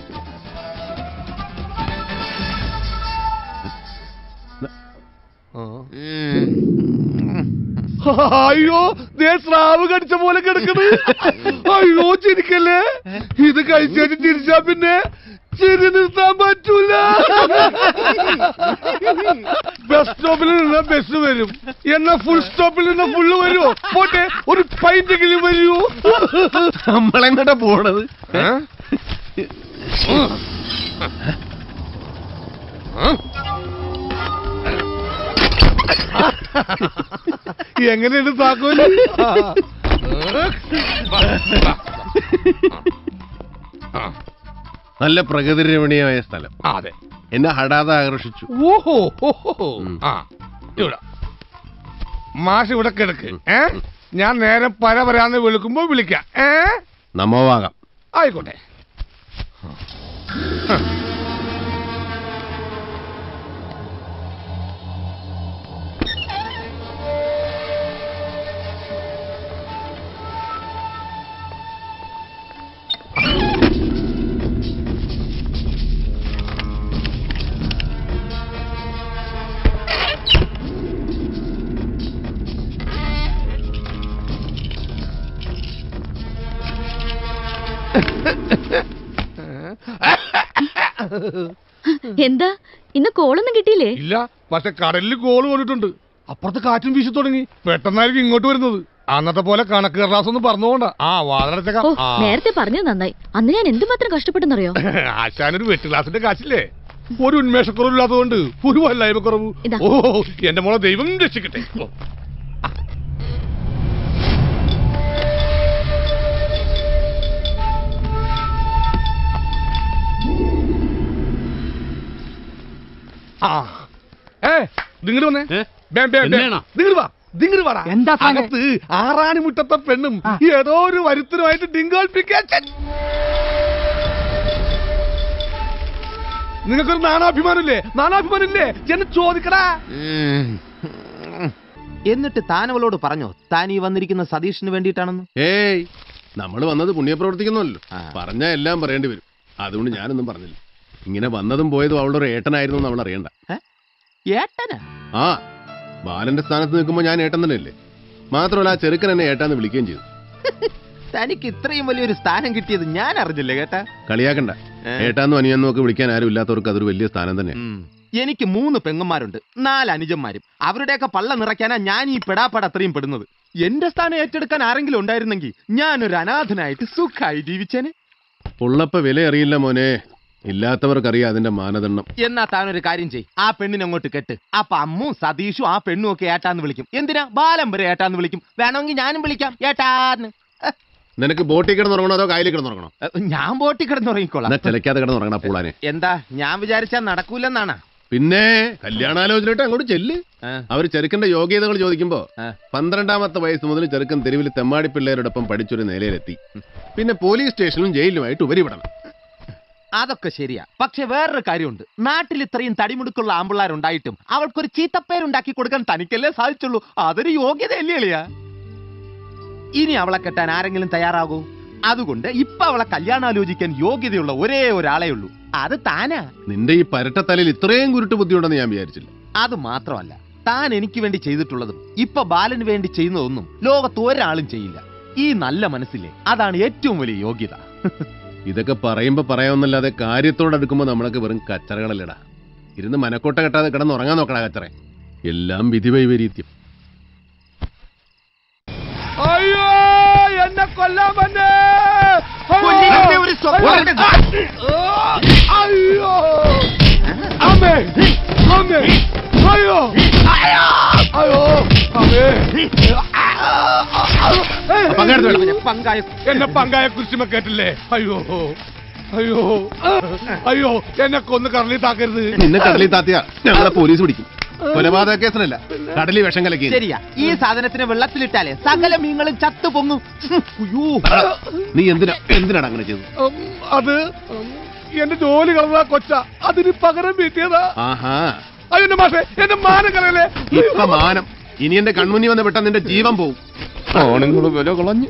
അയ്യോ ദേ സ്രാവ് കടിച്ച പോലെ കിടക്കണ് അയ്യോ ചിരിക്കല്ലേ ഇത് കഴിച്ചിട്ട് ചിരിച്ചാ പിന്നെ ചിരി നിർത്താൻ പറ്റൂല ബസ് സ്റ്റോപ്പിൽ നിന്ന് ബസ് വരും എന്നാ ഫുൾ സ്റ്റോപ്പിൽ നിന്ന് ഫുള്ള് വരുമോ പോട്ടെ ഒരു പൈന്റെങ്കിലും വരുമോ നമ്മളെങ്ങോട്ടാ പോണത് എങ്ങനെയുണ്ട് താക്കോല് നല്ല പ്രകൃതി രമണീയമായ സ്ഥലം അതെ എന്നെ ഹഠാതെ ആകർഷിച്ചു ഓഹോ ഓഹോ ആ ഇവിടെ മാഷ് ഇവിടെ കിടക്ക് ഏ ഞാൻ നേരെ പര വരാന്ന് വിളിക്കുമ്പോ വിളിക്കാം ഏ നമോവാകാം ആയിക്കോട്ടെ എന്താ ഇന്ന് കോളൊന്നും കിട്ടിയില്ലേ ഇല്ല പക്ഷെ കടലിൽ ഗോൾ കൊണ്ടിട്ടുണ്ട് അപ്പുറത്ത് കാറ്റും വീശി തുടങ്ങി പെട്ടെന്നായിരിക്കും ഇങ്ങോട്ട് വരുന്നത് അന്നത്തെ പോലെ കണക്ക് കടലാസ് ഒന്നും പറഞ്ഞുകൊണ്ട ആ ഓ വാതിലടച്ചേക്കാം ആ. നേരത്തെ പറഞ്ഞത് നന്നായി അന്ന് ഞാൻ എന്തുമാത്രം കഷ്ടപ്പെട്ടെന്നറിയോ ആശാനൊരു വെട്ട് ക്ലാസിന്റെ കാശില്ലേ ഒരു ഉന്മേഷക്കുറവില്ലാത്തതുകൊണ്ട് ഒരു വല്ലായ്മ കുറവ് ഇതാ. ഓ എന്റെ മോളെ ദൈവം രക്ഷിക്കട്ടെ ഓ. ആ ഏ നിങ്ങട് വന്നേ ബേം, ബേം, ബേം. എന്നാണോ? നിങ്ങട് വാ നിങ്ങട് വാടാ എന്താ സാധനം? അകത്ത് ആറാണി മുട്ടത്തെ പെണ്ണും ഏതോ ഒരു വരുത്തനുമായിട്ട് ഡിങ്കോൾപ്പിക്കാൻ നിങ്ങൾക്കൊരു നാണാഭിമാനമില്ലേ നാണാഭിമാനമില്ലേ എന്ന് ചോദിക്കടാ എന്നിട്ട് താൻ അവളോട് പറഞ്ഞോ താൻ ഈ വന്നിരിക്കുന്ന സതീഷിന് വേണ്ടിയിട്ടാണെന്ന് ഏയ് നമ്മൾ വന്നത് പുണ്യപ്രവർത്തിക്കുന്നല്ലോ പറഞ്ഞാ എല്ലാം പറയേണ്ടി വരും അതുകൊണ്ട് ഞാനൊന്നും പറഞ്ഞില്ല ഇങ്ങനെ വന്നതും പോയതും അവളുടെ ഒരു ഏട്ടനായിരുന്നു എന്ന് അവൾ അറിയണ്ട ഏട്ടനാ ആ ബാലന്റെ സ്ഥാനത്ത് നിൽക്കുമ്പോൾ ഞാൻ ഏട്ടൻ തന്നെയല്ലേ മാത്രമല്ല ആ ചെറുക്കൻ എന്നെ ഏട്ടാന്ന് വിളിക്കുകയും ചെയ്തു തനിക്ക് ഇത്രയും വലിയൊരു സ്ഥാനം കിട്ടിയത് ഞാൻ അറിഞ്ഞില്ലേ കേട്ടാ കളിയാക്കണ്ട ഏട്ടാന്നും അനിയന്നും ഒക്കെ വിളിക്കാൻ ആരും ഇല്ലാത്തവർക്ക് അതൊരു വലിയ സ്ഥാനം തന്നെ എനിക്ക് മൂന്ന് പെങ്ങന്മാരുണ്ട് നാല് അനുജന്മാരും അവരുടെയൊക്കെ പള്ള നിറയ്ക്കാനാ ഞാൻ ഈ പെടാപ്പാട് അത്രയും പെടുന്നത് എന്റെ സ്ഥാനം ഏറ്റെടുക്കാൻ ആരെങ്കിലും ഉണ്ടായിരുന്നെങ്കിൽ ഞാനൊരു അനാഥനായിട്ട് സുഖമായി ജീവിച്ചേനെ ഉള്ളപ്പ വില അറിയില്ല മോനെ ഇല്ലാത്തവർക്കറിയാം അതിന്റെ മാനദണ്ഡം എന്നാ താനൊരു കാര്യം ചെയ് ആ പെണ്ണിനെ അങ്ങോട്ട് കെട്ട് അപ്പൊ അമ്മും സതീഷും ആ പെണ്ണും ഒക്കെ ഏട്ടാന്ന് വിളിക്കും എന്തിനാ ബാലം വരെ ഏട്ടാന്ന് വിളിക്കും വേണമെങ്കിൽ ഞാനും വിളിക്കാം ഏട്ടാന്ന് നിനക്ക് ബോട്ടിൽ കിടന്നുറങ്ങണോ അതോ കായലിൽ കിടന്നുറങ്ങണോ ഞാൻ ബോട്ടിൽ കിടന്നുറങ്ങിക്കോളാം എന്നാ ചിലക്കാതെ കിടന്നുറങ്ങണ പൂളാനെ എന്താ ഞാൻ വിചാരിച്ചാ നടക്കൂലെന്നാണ് പിന്നെ കല്യാണാലോചനയിട്ട് അങ്ങോട്ട് ചെല്ല് അവർ ചെറുക്കന്റെ യോഗ്യതകൾ ചോദിക്കുമ്പോ പന്ത്രണ്ടാമത്തെ വയസ്സ് മുതൽ ചെറുക്കൻ തെരുവിൽ തെമ്മാടി പിള്ളേരോടൊപ്പം പഠിച്ചൊരു നിലയിലെത്തി പിന്നെ പോലീസ് സ്റ്റേഷനിലും ജയിലിലുമായിട്ട് ഉപരിപെടണം അതൊക്കെ ശരിയാ പക്ഷെ വേറൊരു കാര്യമുണ്ട് നാട്ടിൽ ഇത്രയും തടിമുടുക്കുള്ള ആമ്പിള്ളാരുണ്ടായിട്ടും അവൾക്കൊരു ചീത്തപ്പേരുണ്ടാക്കി കൊടുക്കാൻ തനിക്കല്ലേ സാധിച്ചുള്ളൂ അതൊരു യോഗ്യതയല്ലേ എളിയാ ഇനി അവളെ കെട്ടാൻ ആരെങ്കിലും തയ്യാറാകൂ അതുകൊണ്ട് ഇപ്പൊ അവളെ കല്യാണാലോചിക്കാൻ യോഗ്യതയുള്ള ഒരേ ഒരാളേ ഉള്ളൂ അത് താനാ നിന്റെ ഈ പരട്ടത്തലയിൽ ഇത്രയും കുരുട്ട് ബുദ്ധിയുണ്ടെന്ന് ഞാൻ വിചാരിച്ചില്ല അത് മാത്രമല്ല താൻ എനിക്ക് വേണ്ടി ചെയ്തിട്ടുള്ളതും ഇപ്പൊ ബാലന് വേണ്ടി ചെയ്യുന്നതൊന്നും ലോകത്ത് ഒരാളും ചെയ്യില്ല ഈ നല്ല മനസ്സിലെ അതാണ് ഏറ്റവും വലിയ യോഗ്യത ഇതൊക്കെ പറയുമ്പോ പറയാമെന്നല്ലാതെ കാര്യത്തോടടുക്കുമ്പോ നമ്മളൊക്കെ വെറും കച്ചറകളല്ലടാ ഇരുന്ന് മനക്കോട്ട കെട്ടാതെ കിടന്ന് ഉറങ്ങാൻ നോക്കടാ കച്ചറ എല്ലാം വിധി വൈപരീത്യം അയ്യോ എന്നെ കൊല്ലാൻ വന്നേ കൊല്ലിന്റെ ഒരു സ്വപ്നം. അയ്യോ അമ്മേ അമ്മേ അയ്യോ അയ്യോ അമ്മേ പങ്കായ എന്നെ പങ്കായ കുരിശുമ കേട്ടില്ലേ അയ്യോ അയ്യോ അയ്യോ എന്നെ കൊന്ന് കറളി താക്കരുത് നിന്നെ കടലിൽ താത്തിയ ഞങ്ങളെ പോലീസ് പിടിക്കും കൊലപാതക കേസിനല്ല കടലിൽ വിഷം കലക്കി ശരിയാ ഈ സാധനത്തിന് വെള്ളത്തിലിട്ടാലേ സകല മീങ്ങളും ചത്തു പൊങ്ങും ഉയ്യോ. നീ എന്തിനാ എന്തിനാണ് അങ്ങനെ ചെയ്തത് ഉം, അത് ഉം, എന്റെ ജോലി കളഞ്ഞ കൊച്ച അതിന് പകരം വീട്ടിയതാ ആഹാ അയ്യോ എന്റെ മാഷെ എന്റെ മാനം കളയല്ലേ ഇപ്പൊ മാനം ഇനി എന്റെ കൺമുന്നിൽ വന്ന് വിട്ടാ നിന്റെ ജീവൻ പോവും ആണുങ്ങൾ വില കളഞ്ഞു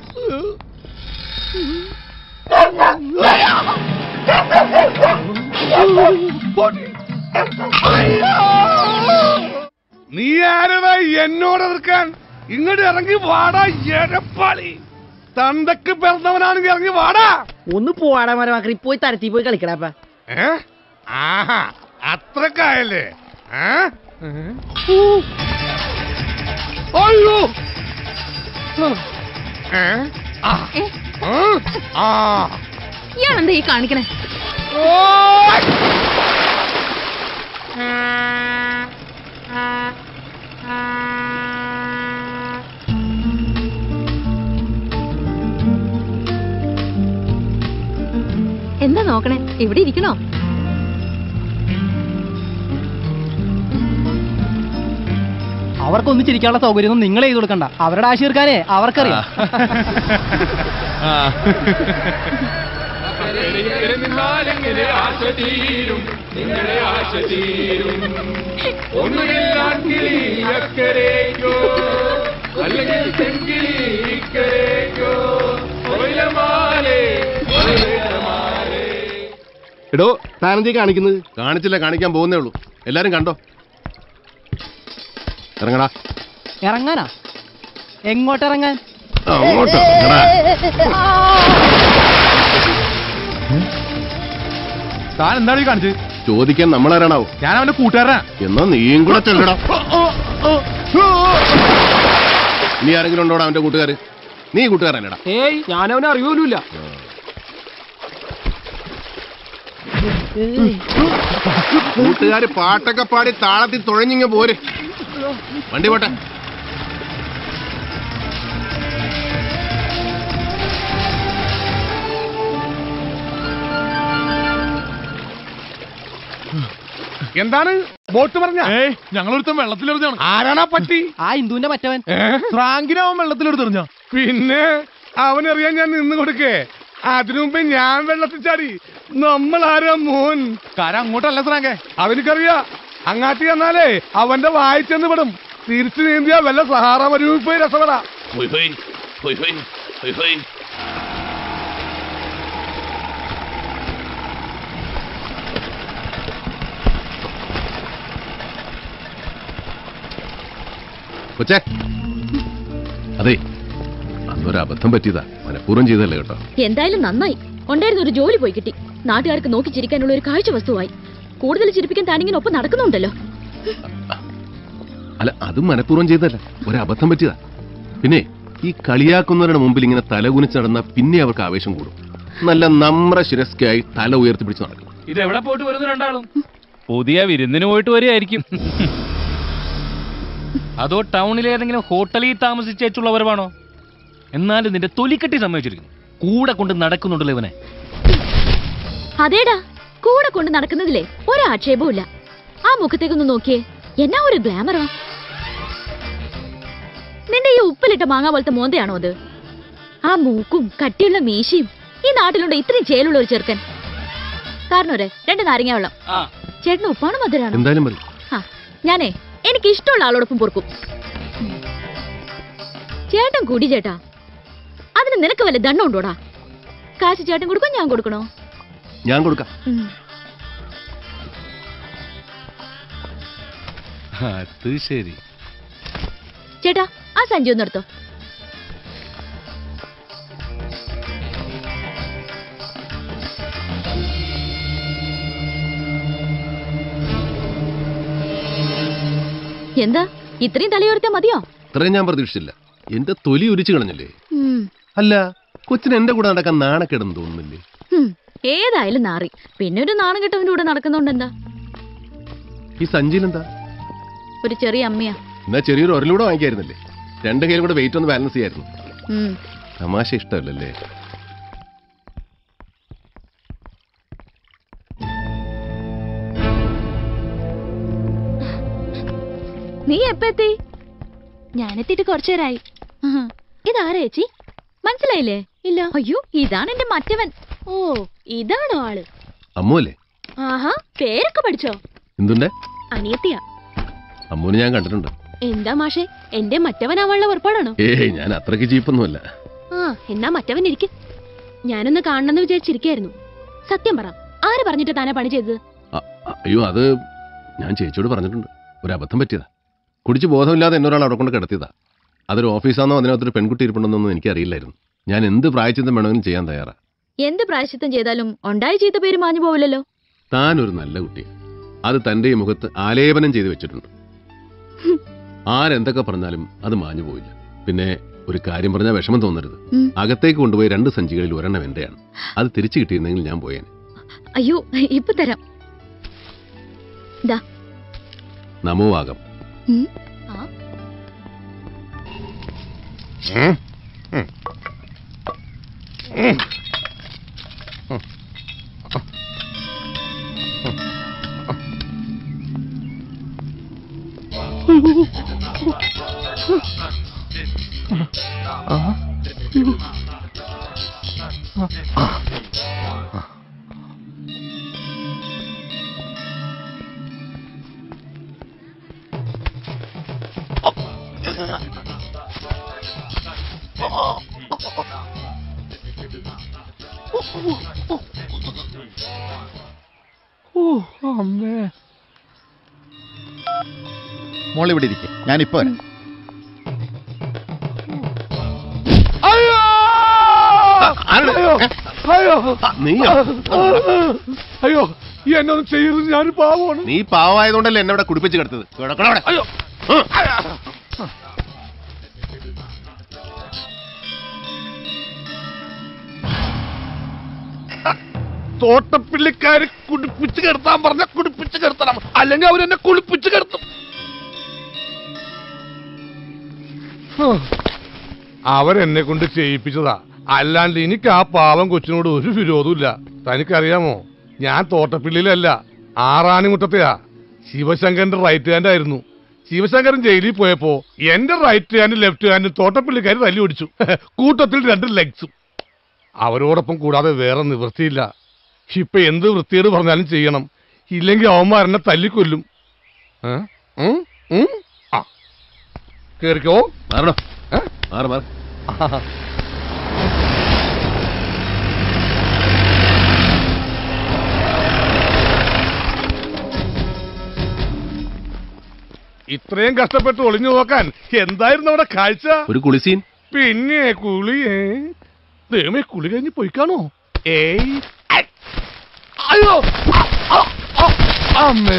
നീ ആരടാ എന്നോട് എതിർക്കാൻ ഇങ്ങോട്ട് ഇറങ്ങി വാടാ എരപ്പാളി തന്തക്ക് പിറന്നവനാണെങ്കിൽ ഇറങ്ങി വാടാ ഒന്ന് പോവാടാ മരമാക്കി പോയി തരത്തി പോയി കളിക്കടാപ്പ ഏ ആഹാ അത്രക്കായല്ലേ ഏ? അയ്യോ ഏ? ആ. ആ. ആ. ഇയാളെന്താ ഈ കാണിക്കണേ ഓയ്. എന്താ നോക്കണേ ഇവിടെ ഇരിക്കണോ അവർക്കൊന്നും ചിരിക്കാനുള്ള സൗകര്യമൊന്നും നിങ്ങൾ ചെയ്തു കൊടുക്കണ്ട അവരുടെ ആശ തീർക്കാനേ അവർക്കറിയാം നിന്നാലെങ്ങനെ ആശ തീരും നിങ്ങളുടെ ആശ തീരും ഒന്നുകിൽ അക്കരേക്കോ അല്ലെങ്കിൽ ചെങ്കിലി ഇക്കരേക്കോ ഒയിലമാലേ ഒയിലമാലേ എടോ താനെന്തീ കാണിക്കുന്നത് കാണിച്ചില്ല കാണിക്കാൻ പോകുന്നേ ഉള്ളൂ എല്ലാരും കണ്ടോ ഇറങ്ങടാ ഇറങ്ങാനാ എങ്ങോട്ട് ഇറങ്ങാൻ അങ്ങോട്ട് ഇറങ്ങടാ. താൻ എന്താണ് ഈ കാണിച്ചത് ചോദിക്കാൻ നമ്മളാരാണാവോ ഞാൻ അവന്റെ കൂട്ടുകാരനാ എന്നാ നീയും കൂടെ ചെല്ലടാ നീ ആരെങ്കിലും ഉണ്ടോടാ അവന്റെ കൂട്ടുകാര് നീ കൂട്ടുകാരനടാ ഏയ് ഞാനവനെ അറിയൂലുമില്ല കൂട്ടുകാര് പാട്ടൊക്കെ പാടി താളത്തിൽ തുഴഞ്ഞിങ്ങ പോര് വണ്ടി പോട്ടെ എന്താണ് ബോട്ട് പറഞ്ഞ ഏയ് ഞങ്ങളൊരുത്തൻ വെള്ളത്തിലെറിഞ്ഞാണ് ആരാണാ പറ്റി ആ ഹിന്ദുവിന്റെ മറ്റവൻ ഫ്രാങ്കിനവൻ വെള്ളത്തിലെടുത്തെറിഞ്ഞ പിന്നെ അവനറിയാൻ ഞാൻ നിന്ന് കൊടുക്കേ അതിനു മുമ്പേ ഞാൻ വെള്ളത്തിൽ ചാടി നമ്മൾ ആരാ മോൻ കാര അങ്ങോട്ടല്ല ഫ്രാങ്കേ അവനിക്കറിയാ അങ്ങാട്ടി ചെന്നാലേ അവന്റെ വായിച്ചെന്ന് വിടും തിരിച്ചു നീന്തിയാ വല്ല സഹാറ മരുവിൽ പോയി രസപ്പെടാ ഹൊയ് ഹൊയ്, ഹൊയ് ഹൊയ്, ഹൊയ് ഹൊയ്. കൊച്ചേ അതെ അന്നൊരു അബദ്ധം പറ്റിയതാ മനഃപൂർവ്വം ചെയ്തല്ലേ കേട്ടോ എന്തായാലും നന്നായി ഉണ്ടായിരുന്ന ഒരു ജോലി പോയി കിട്ടി നാട്ടുകാർക്ക് നോക്കി ചിരിക്കാനുള്ള ഒരു കാഴ്ച വസ്തുവായി കൂടുതൽ ചിരിപ്പിക്കാൻ താനിങ്ങനെ ഒപ്പം നടക്കുന്നുണ്ടല്ലോ അല്ല അതും മനഃപൂർവ്വം ചെയ്തല്ല ഒരു അബദ്ധം പറ്റിയതാ പിന്നെ ഈ കളിയാക്കുന്നവരുടെ മുമ്പിൽ ഇങ്ങനെ തലകുനിച്ച് നടന്ന പിന്നെ അവർക്ക് ആവേശം കൂടും നല്ല നമ്ര ശിരസ്കായി തല ഉയർത്തിപ്പിടിച്ച് നടക്കും ഇതെവിടെ പോയിട്ട് വരുന്നു രണ്ടാളും പുതിയ വിരുന്നിന് പോയിട്ട് വരികയായിരിക്കും അതോ ടൗണിലെ ഏതെങ്കിലും ഹോട്ടലിൽ താമസിച്ചുള്ളവരവാണോ എന്നാലും നിന്റെ തൊലിക്കെട്ടി സമ്മതിച്ചിരിക്കുന്നു കൂടെ കൊണ്ട് നടക്കുന്നുണ്ടല്ലോ ഇവനെ അതേടാ കൂടെ കൊണ്ട് നടക്കുന്നതിലേ ഒരാക്ഷേപവും ഇല്ല ആ മുഖത്തേക്കൊന്ന് നോക്കിയേ എന്നാ ഒരു ഗ്ലാമറാ നിന്റെ ഈ ഉപ്പിലിട്ട മാങ്ങ പോലത്തെ മോന്തയാണോ അത് ആ മൂക്കും കട്ടിയുള്ള മീശയും ഈ നാട്ടിലുണ്ട് ഇത്രയും ചേലുള്ള ഒരു ചെറുക്കൻ കാരണോരെ രണ്ട് നാരങ്ങ വെള്ളം ചേട്ടന് ഉപ്പാണ് മധുരാണോ എന്തായാലും മതി ആ, ഞാനേ എനിക്ക് ഇഷ്ടമുള്ള ആളോടൊപ്പം പൊറുക്കും ചേട്ടൻ കുടി ചേട്ടാ അതിന് നിനക്ക് വല്ല ദണ്ണം ഉണ്ടോടാ കാശ് ചേട്ടൻ കൊടുക്കോ ഞാൻ കൊടുക്കണോ ഞാൻ കൊടുക്കാം ഉം. അത് ശരി ചേട്ടാ ആ സഞ്ചി ഒന്ന് എടുത്തോ എന്താ ഇത്രയും തലയോർത്താ മതിയോ ഇത്രയും ഞാൻ പ്രതീക്ഷിച്ചില്ല എന്റെ തൊലി ഉരിച്ചു കളഞ്ഞല്ലേ ഉം. അല്ല കൊച്ചിന് എന്റെ കൂടെ നടക്കാൻ നാണക്കേടെന്ന് തോന്നുന്നില്ലേ ഹും. ഏതായാലും നാറി പിന്നെ ഒരു നാണം കെട്ടവന്റെ കൂടെ നടക്കുന്നോണ്ട് എന്താ ഈ സഞ്ചിയിലെന്താ ഒരു ചെറിയ അമ്മയാ എന്നാ ചെറിയൊരു ഒരലൂടെ വാങ്ങിക്കായിരുന്നില്ലേ രണ്ട് കയ്യിൽ കൂടെ വെയിറ്റ് ഒന്ന് ബാലൻസ് ചെയ്യായിരുന്നു ഉം. തമാശ ഇഷ്ടമല്ലല്ലേ നീ എപ്പ എത്തി ഞാനെത്തിയിട്ട് കുറച്ചേരായി ഇതാരാ ചേച്ചി മനസ്സിലായില്ലേ ഇല്ല അയ്യോ ഇതാണ് എന്റെ മറ്റവൻ ഓ ഇതാണോ ആള് അമ്മു അല്ലേ ആഹാ പേരൊക്കെ പഠിച്ചോ എന്തുണ്ടേ അനിയത്തിയാ അമ്മുവിനെ ഞാൻ കണ്ടിട്ടുണ്ട് എന്താ മാഷെ എന്റെ മറ്റവനാവാനുള്ള പുറപ്പാടാണോ ഏയ് ഞാൻ അത്രയ്ക്ക് ചീപ്പൊന്നുമല്ല ആ എന്നാ മറ്റവൻ ഇരിക്കും ഞാനൊന്ന് കാണണമെന്ന് വിചാരിച്ചിരിക്കായിരുന്നു സത്യം പറ ആര് പറഞ്ഞിട്ട് താനാ പണി ചെയ്തത് അ- അയ്യോ അത് ഞാൻ ചേച്ചിയോട് പറഞ്ഞിട്ടുണ്ട് ഒരു അബദ്ധം പറ്റിയതാ കുടിച്ച് ബോധമില്ലാതെ എന്നൊരാൾ അവിടെ കൊണ്ട് കിടത്തിയതാ അതൊരു ഓഫീസാണെന്നോ അതിനകത്തൊരു പെൺകുട്ടി ഇരിപ്പുണ്ടെന്നൊന്നും എനിക്കറിയില്ലായിരുന്നു ഞാൻ എന്ത് പ്രായച്ചിത്തം വേണമെങ്കിലും ചെയ്യാൻ തയ്യാറാ എന്ത് പ്രായശ്ചിത്തം ചെയ്താലും ഉണ്ടായി ചെയ്ത പേര് മാഞ്ഞു പോവില്ലല്ലോ താൻ ഒരു നല്ല കുട്ടിയാ അത് തൻ്റെ ഈ മുഖത്ത് ആലേപനം ചെയ്ത് വെച്ചിട്ടുണ്ട് ആരെന്തൊക്കെ പറഞ്ഞാലും അത് മാഞ്ഞു പോയില്ല പിന്നെ ഒരു കാര്യം പറഞ്ഞാൽ വിഷമം തോന്നരുത് ഉം. അകത്തേക്ക് കൊണ്ടുപോയി രണ്ട് സഞ്ചികളിൽ ഒരെണ്ണം എന്റെയാണ് അത് തിരിച്ചു കിട്ടിയിരുന്നെങ്കിൽ ഞാൻ പോയേനെ അയ്യോ ഇപ്പൊ തരാം ദാ നമോവാകം ഉം. ആ അമ്മേ മോൾ ഇവിടെ ഇരിക്കെ ഞാനിപ്പോ വരാം അയ്യോ അയ്യോ നീയോ? അയ്യോ ഈ എന്നൊന്നും ചെയ്യരുത് ഞാൻ പാവമാണ് നീ പാവമായതുകൊണ്ടല്ലേ എന്നെ ഇവിടെ കുടിപ്പിച്ച് കിടത്തത് കിടക്കണം അവിടെ. അയ്യോ തോട്ടപ്പിള്ളിക്കാര് കുടിപ്പിച്ച് കിടത്താൻ പറഞ്ഞ കുടിപ്പിച്ച് കിടത്തണം അല്ലെങ്കിൽ അവരെന്നെ കുളിപ്പിച്ച് കിടത്തും ഹോ. അവരെന്നെ കൊണ്ട് ചെയ്യിപ്പിച്ചതാ അല്ലാണ്ട് എനിക്ക് ആ പാവം കൊച്ചിനോട് ഒരു വിരോധമില്ല തനിക്കറിയാമോ ഞാൻ തോട്ടപ്പിള്ളിയിലല്ല ആറാണിമുട്ടത്തെയാ ശിവശങ്കരന്റെ റൈറ്റ് ഹാൻഡ് ആയിരുന്നു ശിവശങ്കരൻ ജയിലിൽ പോയപ്പോ എന്റെ റൈറ്റ് ഹാൻഡ് ലെഫ്റ്റ് ഹാൻഡ് തോട്ടപ്പിള്ളിക്കാർ തല്ലി ഓടിച്ചു കൂട്ടത്തിൽ രണ്ട് ലെഗ്സും അവരോടൊപ്പം കൂടാതെ വേറെ നിവൃത്തിയില്ല ഇപ്പൊ എന്ത് വൃത്തിയോട് പറഞ്ഞാലും ചെയ്യണം ഇല്ലെങ്കിൽ അവന്മാരെന്നെ തല്ലിക്കൊല്ലും ഏ? ഉം? ഉം? ആ. കേറിക്കോ മാറണോ മാറി മാറി ഇത്രയും കഷ്ടപ്പെട്ട് ഒളിഞ്ഞു നോക്കാൻ എന്തായിരുന്നു അവിടെ കാഴ്ച ഒരു കുളിസീൻ പിന്നെ കുളിയേ ദൈവമേ കുളി കഴിഞ്ഞ് പോയിക്കാണോ ഏയ് ഐ. അയ്യോ ആ, ആ, ആ, അമ്മേ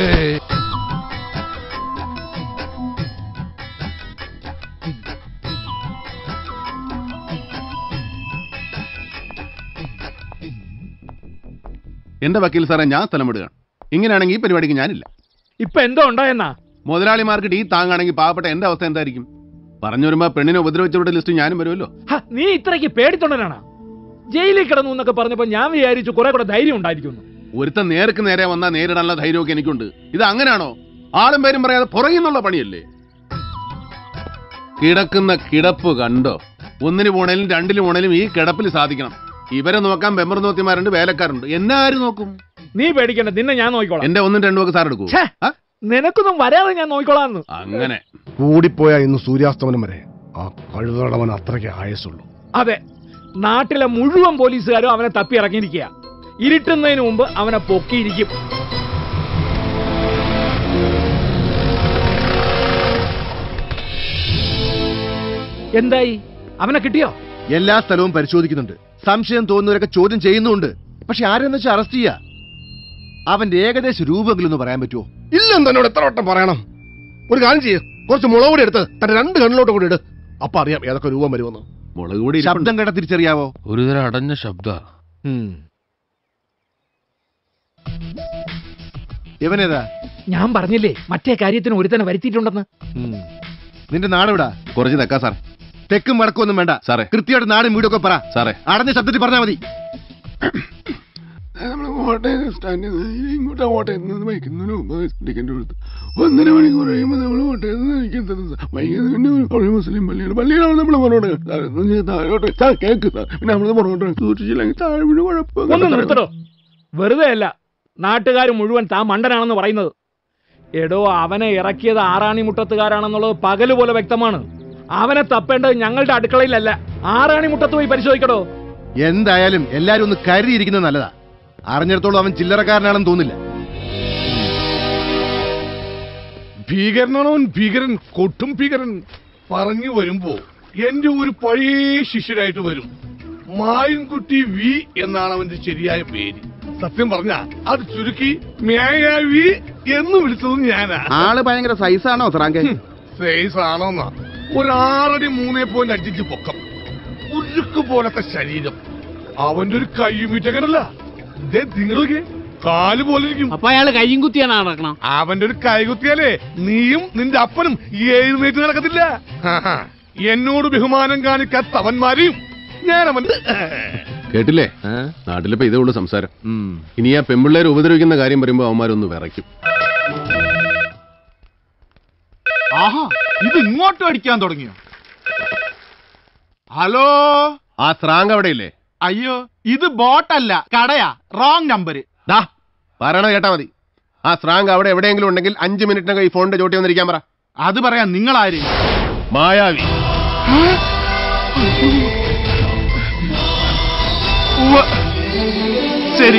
എന്റെ വക്കീൽ സാറേ ഞാൻ സ്ഥലം വിടുകയാണ് ഇങ്ങനെയാണെങ്കിൽ ഈ പരിപാടിക്ക് ഞാനില്ല ഇപ്പൊ എന്തോ ഉണ്ടായെന്നാ മുതലാളിമാർക്ക് ടീ താങ്ങാണെങ്കിൽ പാവപ്പെട്ട എന്റെ അവസ്ഥ എന്തായിരിക്കും പറഞ്ഞു വരുമ്പോ പെണ്ണിനെ ഉപദ്രവിച്ചവരുടെ ലിസ്റ്റ് ഞാനും വരുമല്ലോ ഹ, നീ ഇത്രയ്ക്ക് പേടിത്തൊണ്ടനാണ് ജയിലിൽ കിടന്നു എന്നൊക്കെ പറഞ്ഞപ്പോ ഞാൻ വിചാരിച്ചു കുറെ കൂടെ ധൈര്യം ഉണ്ടായിരിക്കുന്നു ഒരുത്തൻ നേർക്ക് നേരെ വന്നാൽ നേരിടാനുള്ള ധൈര്യമൊക്കെ എനിക്കുണ്ട് ഇത് അങ്ങനെയാണോ ആളും പേരും പറയാതെ പുറകിന്നുള്ള പണിയല്ലേ കിടക്കുന്ന കിടപ്പ് കണ്ടോ ഒന്നിന് പോണേലും രണ്ടിന് പോണേലും ഈ കിടപ്പിൽ സാധിക്കണം ഇവരെ നോക്കാൻ ബെമ്പർ നോത്തിമാരുണ്ട് വേലക്കാരുണ്ട് എന്നെ ആര് നോക്കും നീ പേടിക്കണ്ട നിന്നെ ഞാൻ നോക്കിക്കോളാം എന്റെ ഒന്നും രണ്ടും ഒക്കെ സാർ എടുക്കൂ ഛേ, നിനക്കൊന്നും വരാതെ ഞാൻ നോക്കിക്കോളാന്ന് അങ്ങനെ കൂടിപ്പോയാ ഇന്ന് സൂര്യാസ്തമനം വരെ ആ കഴുതടവൻ അത്രയ്ക്ക് ആയസുള്ളൂ അതെ നാട്ടിലെ മുഴുവൻ പോലീസുകാരും അവനെ തപ്പി ഇറങ്ങിയിരിക്കുക ഇരുട്ടുന്നതിന് മുമ്പ് അവനെ പൊക്കിയിരിക്കും എന്തായി അവനെ കിട്ടിയോ എല്ലാ സ്ഥലവും പരിശോധിക്കുന്നുണ്ട് സംശയം തോന്നുന്നവരൊക്കെ ചോദ്യം ചെയ്യുന്നുണ്ട് പക്ഷെ ആരെന്ന് വെച്ചാൽ അറസ്റ്റ് ചെയ്യാ അവന്റെ ഏകദേശ രൂപമെങ്കിലും ഒന്ന് പറയാൻ പറ്റുമോ ഇല്ലെന്ന് എന്നോട് എത്ര വട്ടം പറയണം ഒരു കാര്യം ചെയ്യ് കുറച്ച് മുളക് പൊടി എടുത്ത് തന്റെ രണ്ട് കണ്ണിലോട്ട് കൂടി ഇട് അപ്പൊ അറിയാം ഏതൊക്കെ രൂപം വരുമെന്ന് മുളക് പൊടി ശബ്ദം കേട്ട തിരിച്ചറിയാവോ ഒരുതരം അടഞ്ഞ ശബ്ദ ഇവനേതാ ഞാൻ പറഞ്ഞില്ലേ മറ്റേ കാര്യത്തിന് ഒരുത്തനെ വരുത്തിയിട്ടുണ്ടെന്ന് നിന്റെ നാടെവിടാ കുറച്ച് തെക്കാ സാർ തെക്കും വടക്കൊന്നും വേണ്ട സാറേ കൃത്യമായിട്ട് നാടും വീടൊക്കെ പറ സാറേ അടഞ്ഞ ശബ്ദത്തിൽ പറഞ്ഞാൽ മതി നമ്മൾ കോട്ടയം സ്റ്റാൻഡിൽ നിന്ന് ഇങ്ങോട്ട് കോട്ടയം നിന്ന് വൈകുന്നതിന് മുമ്പ് ടിക്കറ്റ് കൊടുത്ത് ഒന്നര മണിക്കൂർ കഴിയുമ്പോൾ നമ്മൾ കോട്ടയം നിന്ന് ഇരിക്കുന്നത് വൈകുന്നേരം ഒരു മുസ്ലിം പള്ളിയാണ് പള്ളിയിലാണ് നമ്മൾ പുറകോട്ട് താഴോട്ട് സാർ കേക്ക് സാർ പിന്നെ നമ്മൾ പുറകോട്ട് സൂക്ഷിച്ചില്ലെങ്കിൽ താഴെ വീണ് ഒന്ന് നിർത്തടോ വെറുതെ അല്ല നാട്ടുകാർ മുഴുവൻ താൻ മണ്ടനാണെന്ന് പറയുന്നത് എടോ അവനെ ഇറക്കിയത് ആറാണിമുട്ടത്തുകാരാണെന്നുള്ളത് പകല് പോലെ വ്യക്തമാണ് അവനെ തപ്പേണ്ടത് ഞങ്ങളുടെ അടുക്കളയിലല്ല ആറാണിമുട്ടത്ത് പോയി പരിശോധിക്കടോ എന്തായാലും എല്ലാരും ഒന്ന് കരുതിയിരിക്കുന്നത് നല്ലതാ അറിഞ്ഞിടത്തോളം അവൻ ചില്ലറക്കാരനാണെന്ന് തോന്നില്ല ഭീകരനാണോ അവൻ ഭീകരൻ കൊട്ടും ഭീകരൻ പറഞ്ഞു വരുമ്പോ എന്റെ ഒരു പഴയ ശിഷ്യനായിട്ട് വരും മായൻകുട്ടി വി എന്നാണ് അവന്റെ ശരിയായ പേര് സത്യം പറഞ്ഞ അത് ചുരുക്കി മേയാവി എന്ന് വിളിച്ചത് ഞാനാ ആള് ഭയങ്കര സൈസാണോ സ്രാങ്കെ സൈസ് ആണോന്നാ ഒരു ആറടി മൂന്നേ പോയിന്റ് അഞ്ചിഞ്ച് പൊക്കം ഉരുക്ക് പോലത്തെ ശരീരം അവന്റെ ഒരു കയ്യുമീറ്റങ്ങനല്ല നിങ്ങളൊക്കെ കാല് പോലെ ഇരിക്കും അപ്പൊ അയാള് കയ്യും കുത്തിയാണ് നടക്കണം അവന്റെ ഒരു കൈകുത്തിയാലേ നീയും നിന്റെ അപ്പനും എഴുന്നേറ്റ് നടക്കത്തില്ല ആഹാ. എന്നോട് ബഹുമാനം കാണിക്കാത്ത അവന്മാരെയും ഞാൻ അവൻ കേട്ടില്ലേ നാട്ടിലിപ്പോ ഇതേ ഉള്ളൂ സംസാരം ഇനി ആ പെമ്പിള്ളേരെ ഉപദ്രവിക്കുന്ന കാര്യം പറയുമ്പോ അവന്മാരൊന്ന് വിറയ്ക്കും ആഹാ ഇത് ഇങ്ങോട്ടും അടിക്കാൻ തുടങ്ങിയോ ഹലോ ആ സ്രാങ്ക് അവിടെ ഇല്ലേ അയ്യോ ഇത് ബോട്ടല്ല കടയാ റോങ് നമ്പർ ദാ പറയണ കേട്ടാ മതി ആ സ്രാങ്ക് അവിടെ എവിടെയെങ്കിലും ഉണ്ടെങ്കിൽ അഞ്ച് മിനിറ്റിനകം ഈ ഫോണിന്റെ ചോട്ടി വന്നിരിക്കാൻ പറ അത് പറയാൻ നിങ്ങൾ ആര് മായാവി ശരി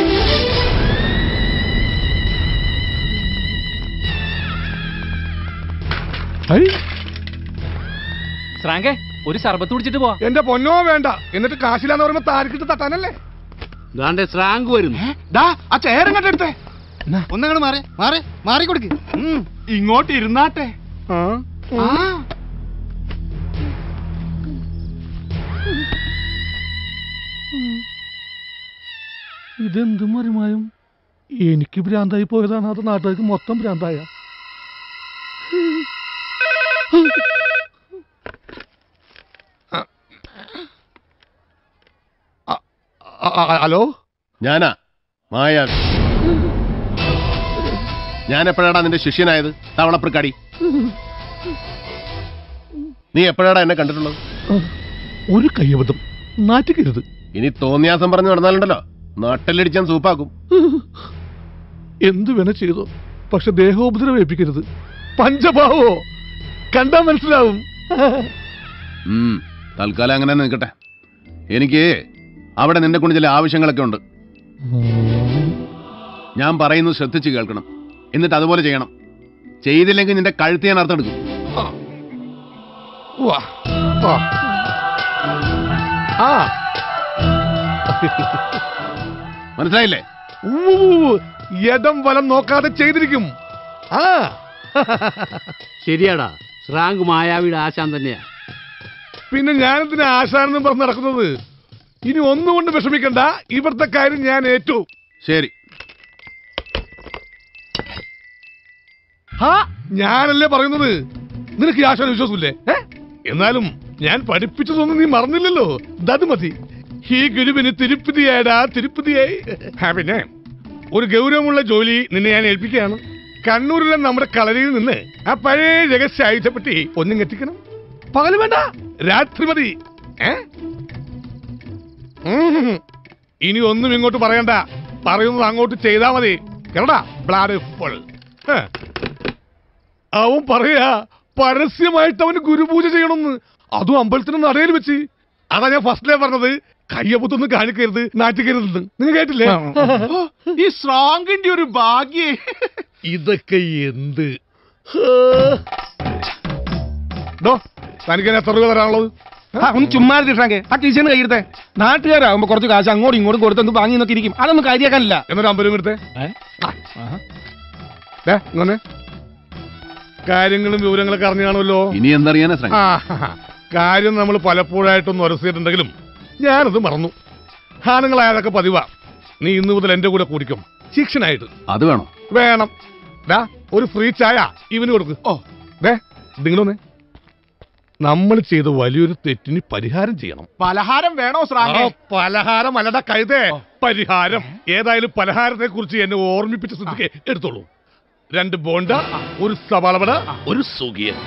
ശ്രാങ്കെ ഒരു സർബത്ത് കുടിച്ചിട്ട് പോവാ എന്റെ പൊന്നോ വേണ്ട എന്നിട്ട് കാശിലാന്ന് പറയുമ്പോ താരക്കിട്ട് തട്ടാനല്ലേ ദാണ്ടെ സ്രാങ്ക് വരുന്നു ദാ ആ ചേരങ്ങട്ട് എടുത്തേ ഒന്നങ്ങട് മാറി മാറി മാറി കൊടുക്ക് ഉം, ഇങ്ങോട്ട് ഇരുന്നാട്ടെ ആ ഇതെന്ത് മറിമായും എനിക്ക് ഭ്രാന്തായി പോയതാണ് അത് നാട്ടുകാർക്ക് മൊത്തം ഭ്രാന്തായ ഹലോ ഞാനാ മായാവി ഞാൻ എപ്പോഴാടാ നിന്റെ ശിഷ്യനായത് തവളപ്രക്കാടി നീ എപ്പോഴാടാ എന്നെ കണ്ടിട്ടുള്ളത് ഒരു കയ്യബദ്ധം നാറ്റിക്കരുത് ഇനി തോന്നിയാസം പറഞ്ഞു നടന്നാലുണ്ടല്ലോ നാട്ടിലടിച്ചാൻ സൂപ്പാക്കും എന്തു വേണ ചെയ്തോ പക്ഷെ ദേഹോപദ്രവം ഏൽപ്പിക്കരുത് പഞ്ചഭാവോ കണ്ടാ മനസ്സിലാവും ഉം, തൽക്കാലം അങ്ങനെ തന്നെ നിൽക്കട്ടെ എനിക്ക് അവിടെ നിന്നെ കൊണ്ട് ചില ആവശ്യങ്ങളൊക്കെ ഉണ്ട് ഞാൻ പറയുന്നത് ശ്രദ്ധിച്ച് കേൾക്കണം എന്നിട്ട് അതുപോലെ ചെയ്യണം ചെയ്തില്ലെങ്കിൽ നിന്റെ കഴുത്ത് ഞാൻ അർത്ഥമെടുക്കും വാ, വാ. ആ മനസ്സിലായില്ലേ ഊ, യദം വലം നോക്കാതെ ചെയ്തിരിക്കും ആ ശരിയാടാ സ്രാങ്ക് മായാവിയുടെ ആശാൻ തന്നെയാ പിന്നെ ഞാനെന്തിനാ ആശാനെന്നും പറഞ്ഞ് നടക്കുന്നത് ഇനി ഒന്നുകൊണ്ട് വിഷമിക്കണ്ട ഇവിടുത്തെ കാര്യം ഞാൻ ഏറ്റു ശരി ഹാ ഞാനല്ലേ പറയുന്നത് നിനക്ക് ഈ ആശാന വിശ്വാസമില്ലേ ഏ? എന്നാലും ഞാൻ പഠിപ്പിച്ചതൊന്നും നീ മറന്നില്ലല്ലോ അത് മതി ഈ ഗുരുവിന് തിരുപ്പതിയായടാ തിരുപ്പതിയായി ആ പിന്നെ ഒരു ഗൗരവമുള്ള ജോലി നിന്നെ ഞാൻ ഏൽപ്പിക്കുകയാണ് കണ്ണൂരിലെ നമ്മുടെ കളരിയിൽ നിന്ന് ആ പഴയ രഹസ്യ ആയുധപ്പെട്ടി ഒന്നും എത്തിക്കണം പകല് വേണ്ട രാത്രി മതി ഏ ഉം. ഇനി ഒന്നും ഇങ്ങോട്ട് പറയണ്ട പറയുന്നത് അങ്ങോട്ട് ചെയ്താ മതി കേരടാ ബ്ലാഡ് ഫുൾ അവൻ പറയാ പരസ്യമായിട്ട് അവന് ഗുരുപൂജ ചെയ്യണമെന്ന് അതും അമ്പലത്തിന് നടയിൽ വെച്ച് അതാ ഞാൻ ഫസ്റ്റിലേ പറഞ്ഞത് കയ്യപ്പത്തൊന്നും കാണിക്കരുത് നാറ്റിക്കരുത് നിങ്ങൾ കേട്ടില്ലേ ഈ സ്ട്രോങ്ങിന്റെ ഒരു ഭാഗ്യേ ഇതൊക്കെ എന്ത് ഡോ തനിക്ക് എത്ര രൂപ തരാനുള്ളത് ആ, ഒന്ന് ചുമ്മാ ഇട്ടാങ്കെ ആ ടീച്ചറിന് കയ്യെടുത്തേ നാട്ടുകാരാകുമ്പോ കുറച്ച് കാശ് അങ്ങോട്ടും ഇങ്ങോട്ടും കൊടുത്തൊന്ന് വാങ്ങി നോക്കി ഇരിക്കും അതൊന്നും കാര്യാക്കാനില്ല എന്നൊരു അമ്പത് രൂപ എടുത്തേ ദേ, ഇങ്ങൊന്ന്. കാര്യങ്ങളും വിവരങ്ങളൊക്കെ അറിഞ്ഞു കാണുമല്ലോ ഇനി എന്തറിയാനാ ശ്രമം ആ, കാര്യം നമ്മൾ പലപ്പോഴായിട്ടൊന്ന് ഉരസിയിട്ടുണ്ടെങ്കിലും ഞാനത് മറന്നു ആണുങ്ങളായതൊക്കെ പതിവാ നീ ഇന്ന് മുതൽ എന്റെ കൂടെ കൂടിക്കും ശിക്ഷനായിട്ട് അത് വേണോ വേണം ദാ ഒരു ഫ്രീ ചായ ഇവന് കൊടുക്ക് ഓ ദേ നിങ്ങളൊന്ന് നമ്മൾ ചെയ്ത വലിയൊരു തെറ്റിന് പരിഹാരം ചെയ്യണം പലഹാരം വേണോ സ്രാങ്കേ ആ, പലഹാരം അല്ലട കഴുതേ പരിഹാരം ഏതായാലും പലഹാരത്തെ കുറിച്ച് എന്നെ ഓർമ്മിപ്പിച്ച സ്ഥിതിക്ക് എടുത്തോളൂ രണ്ട് ബോണ്ട ഒരു സവാളവട ഒരു സുഖിയൻ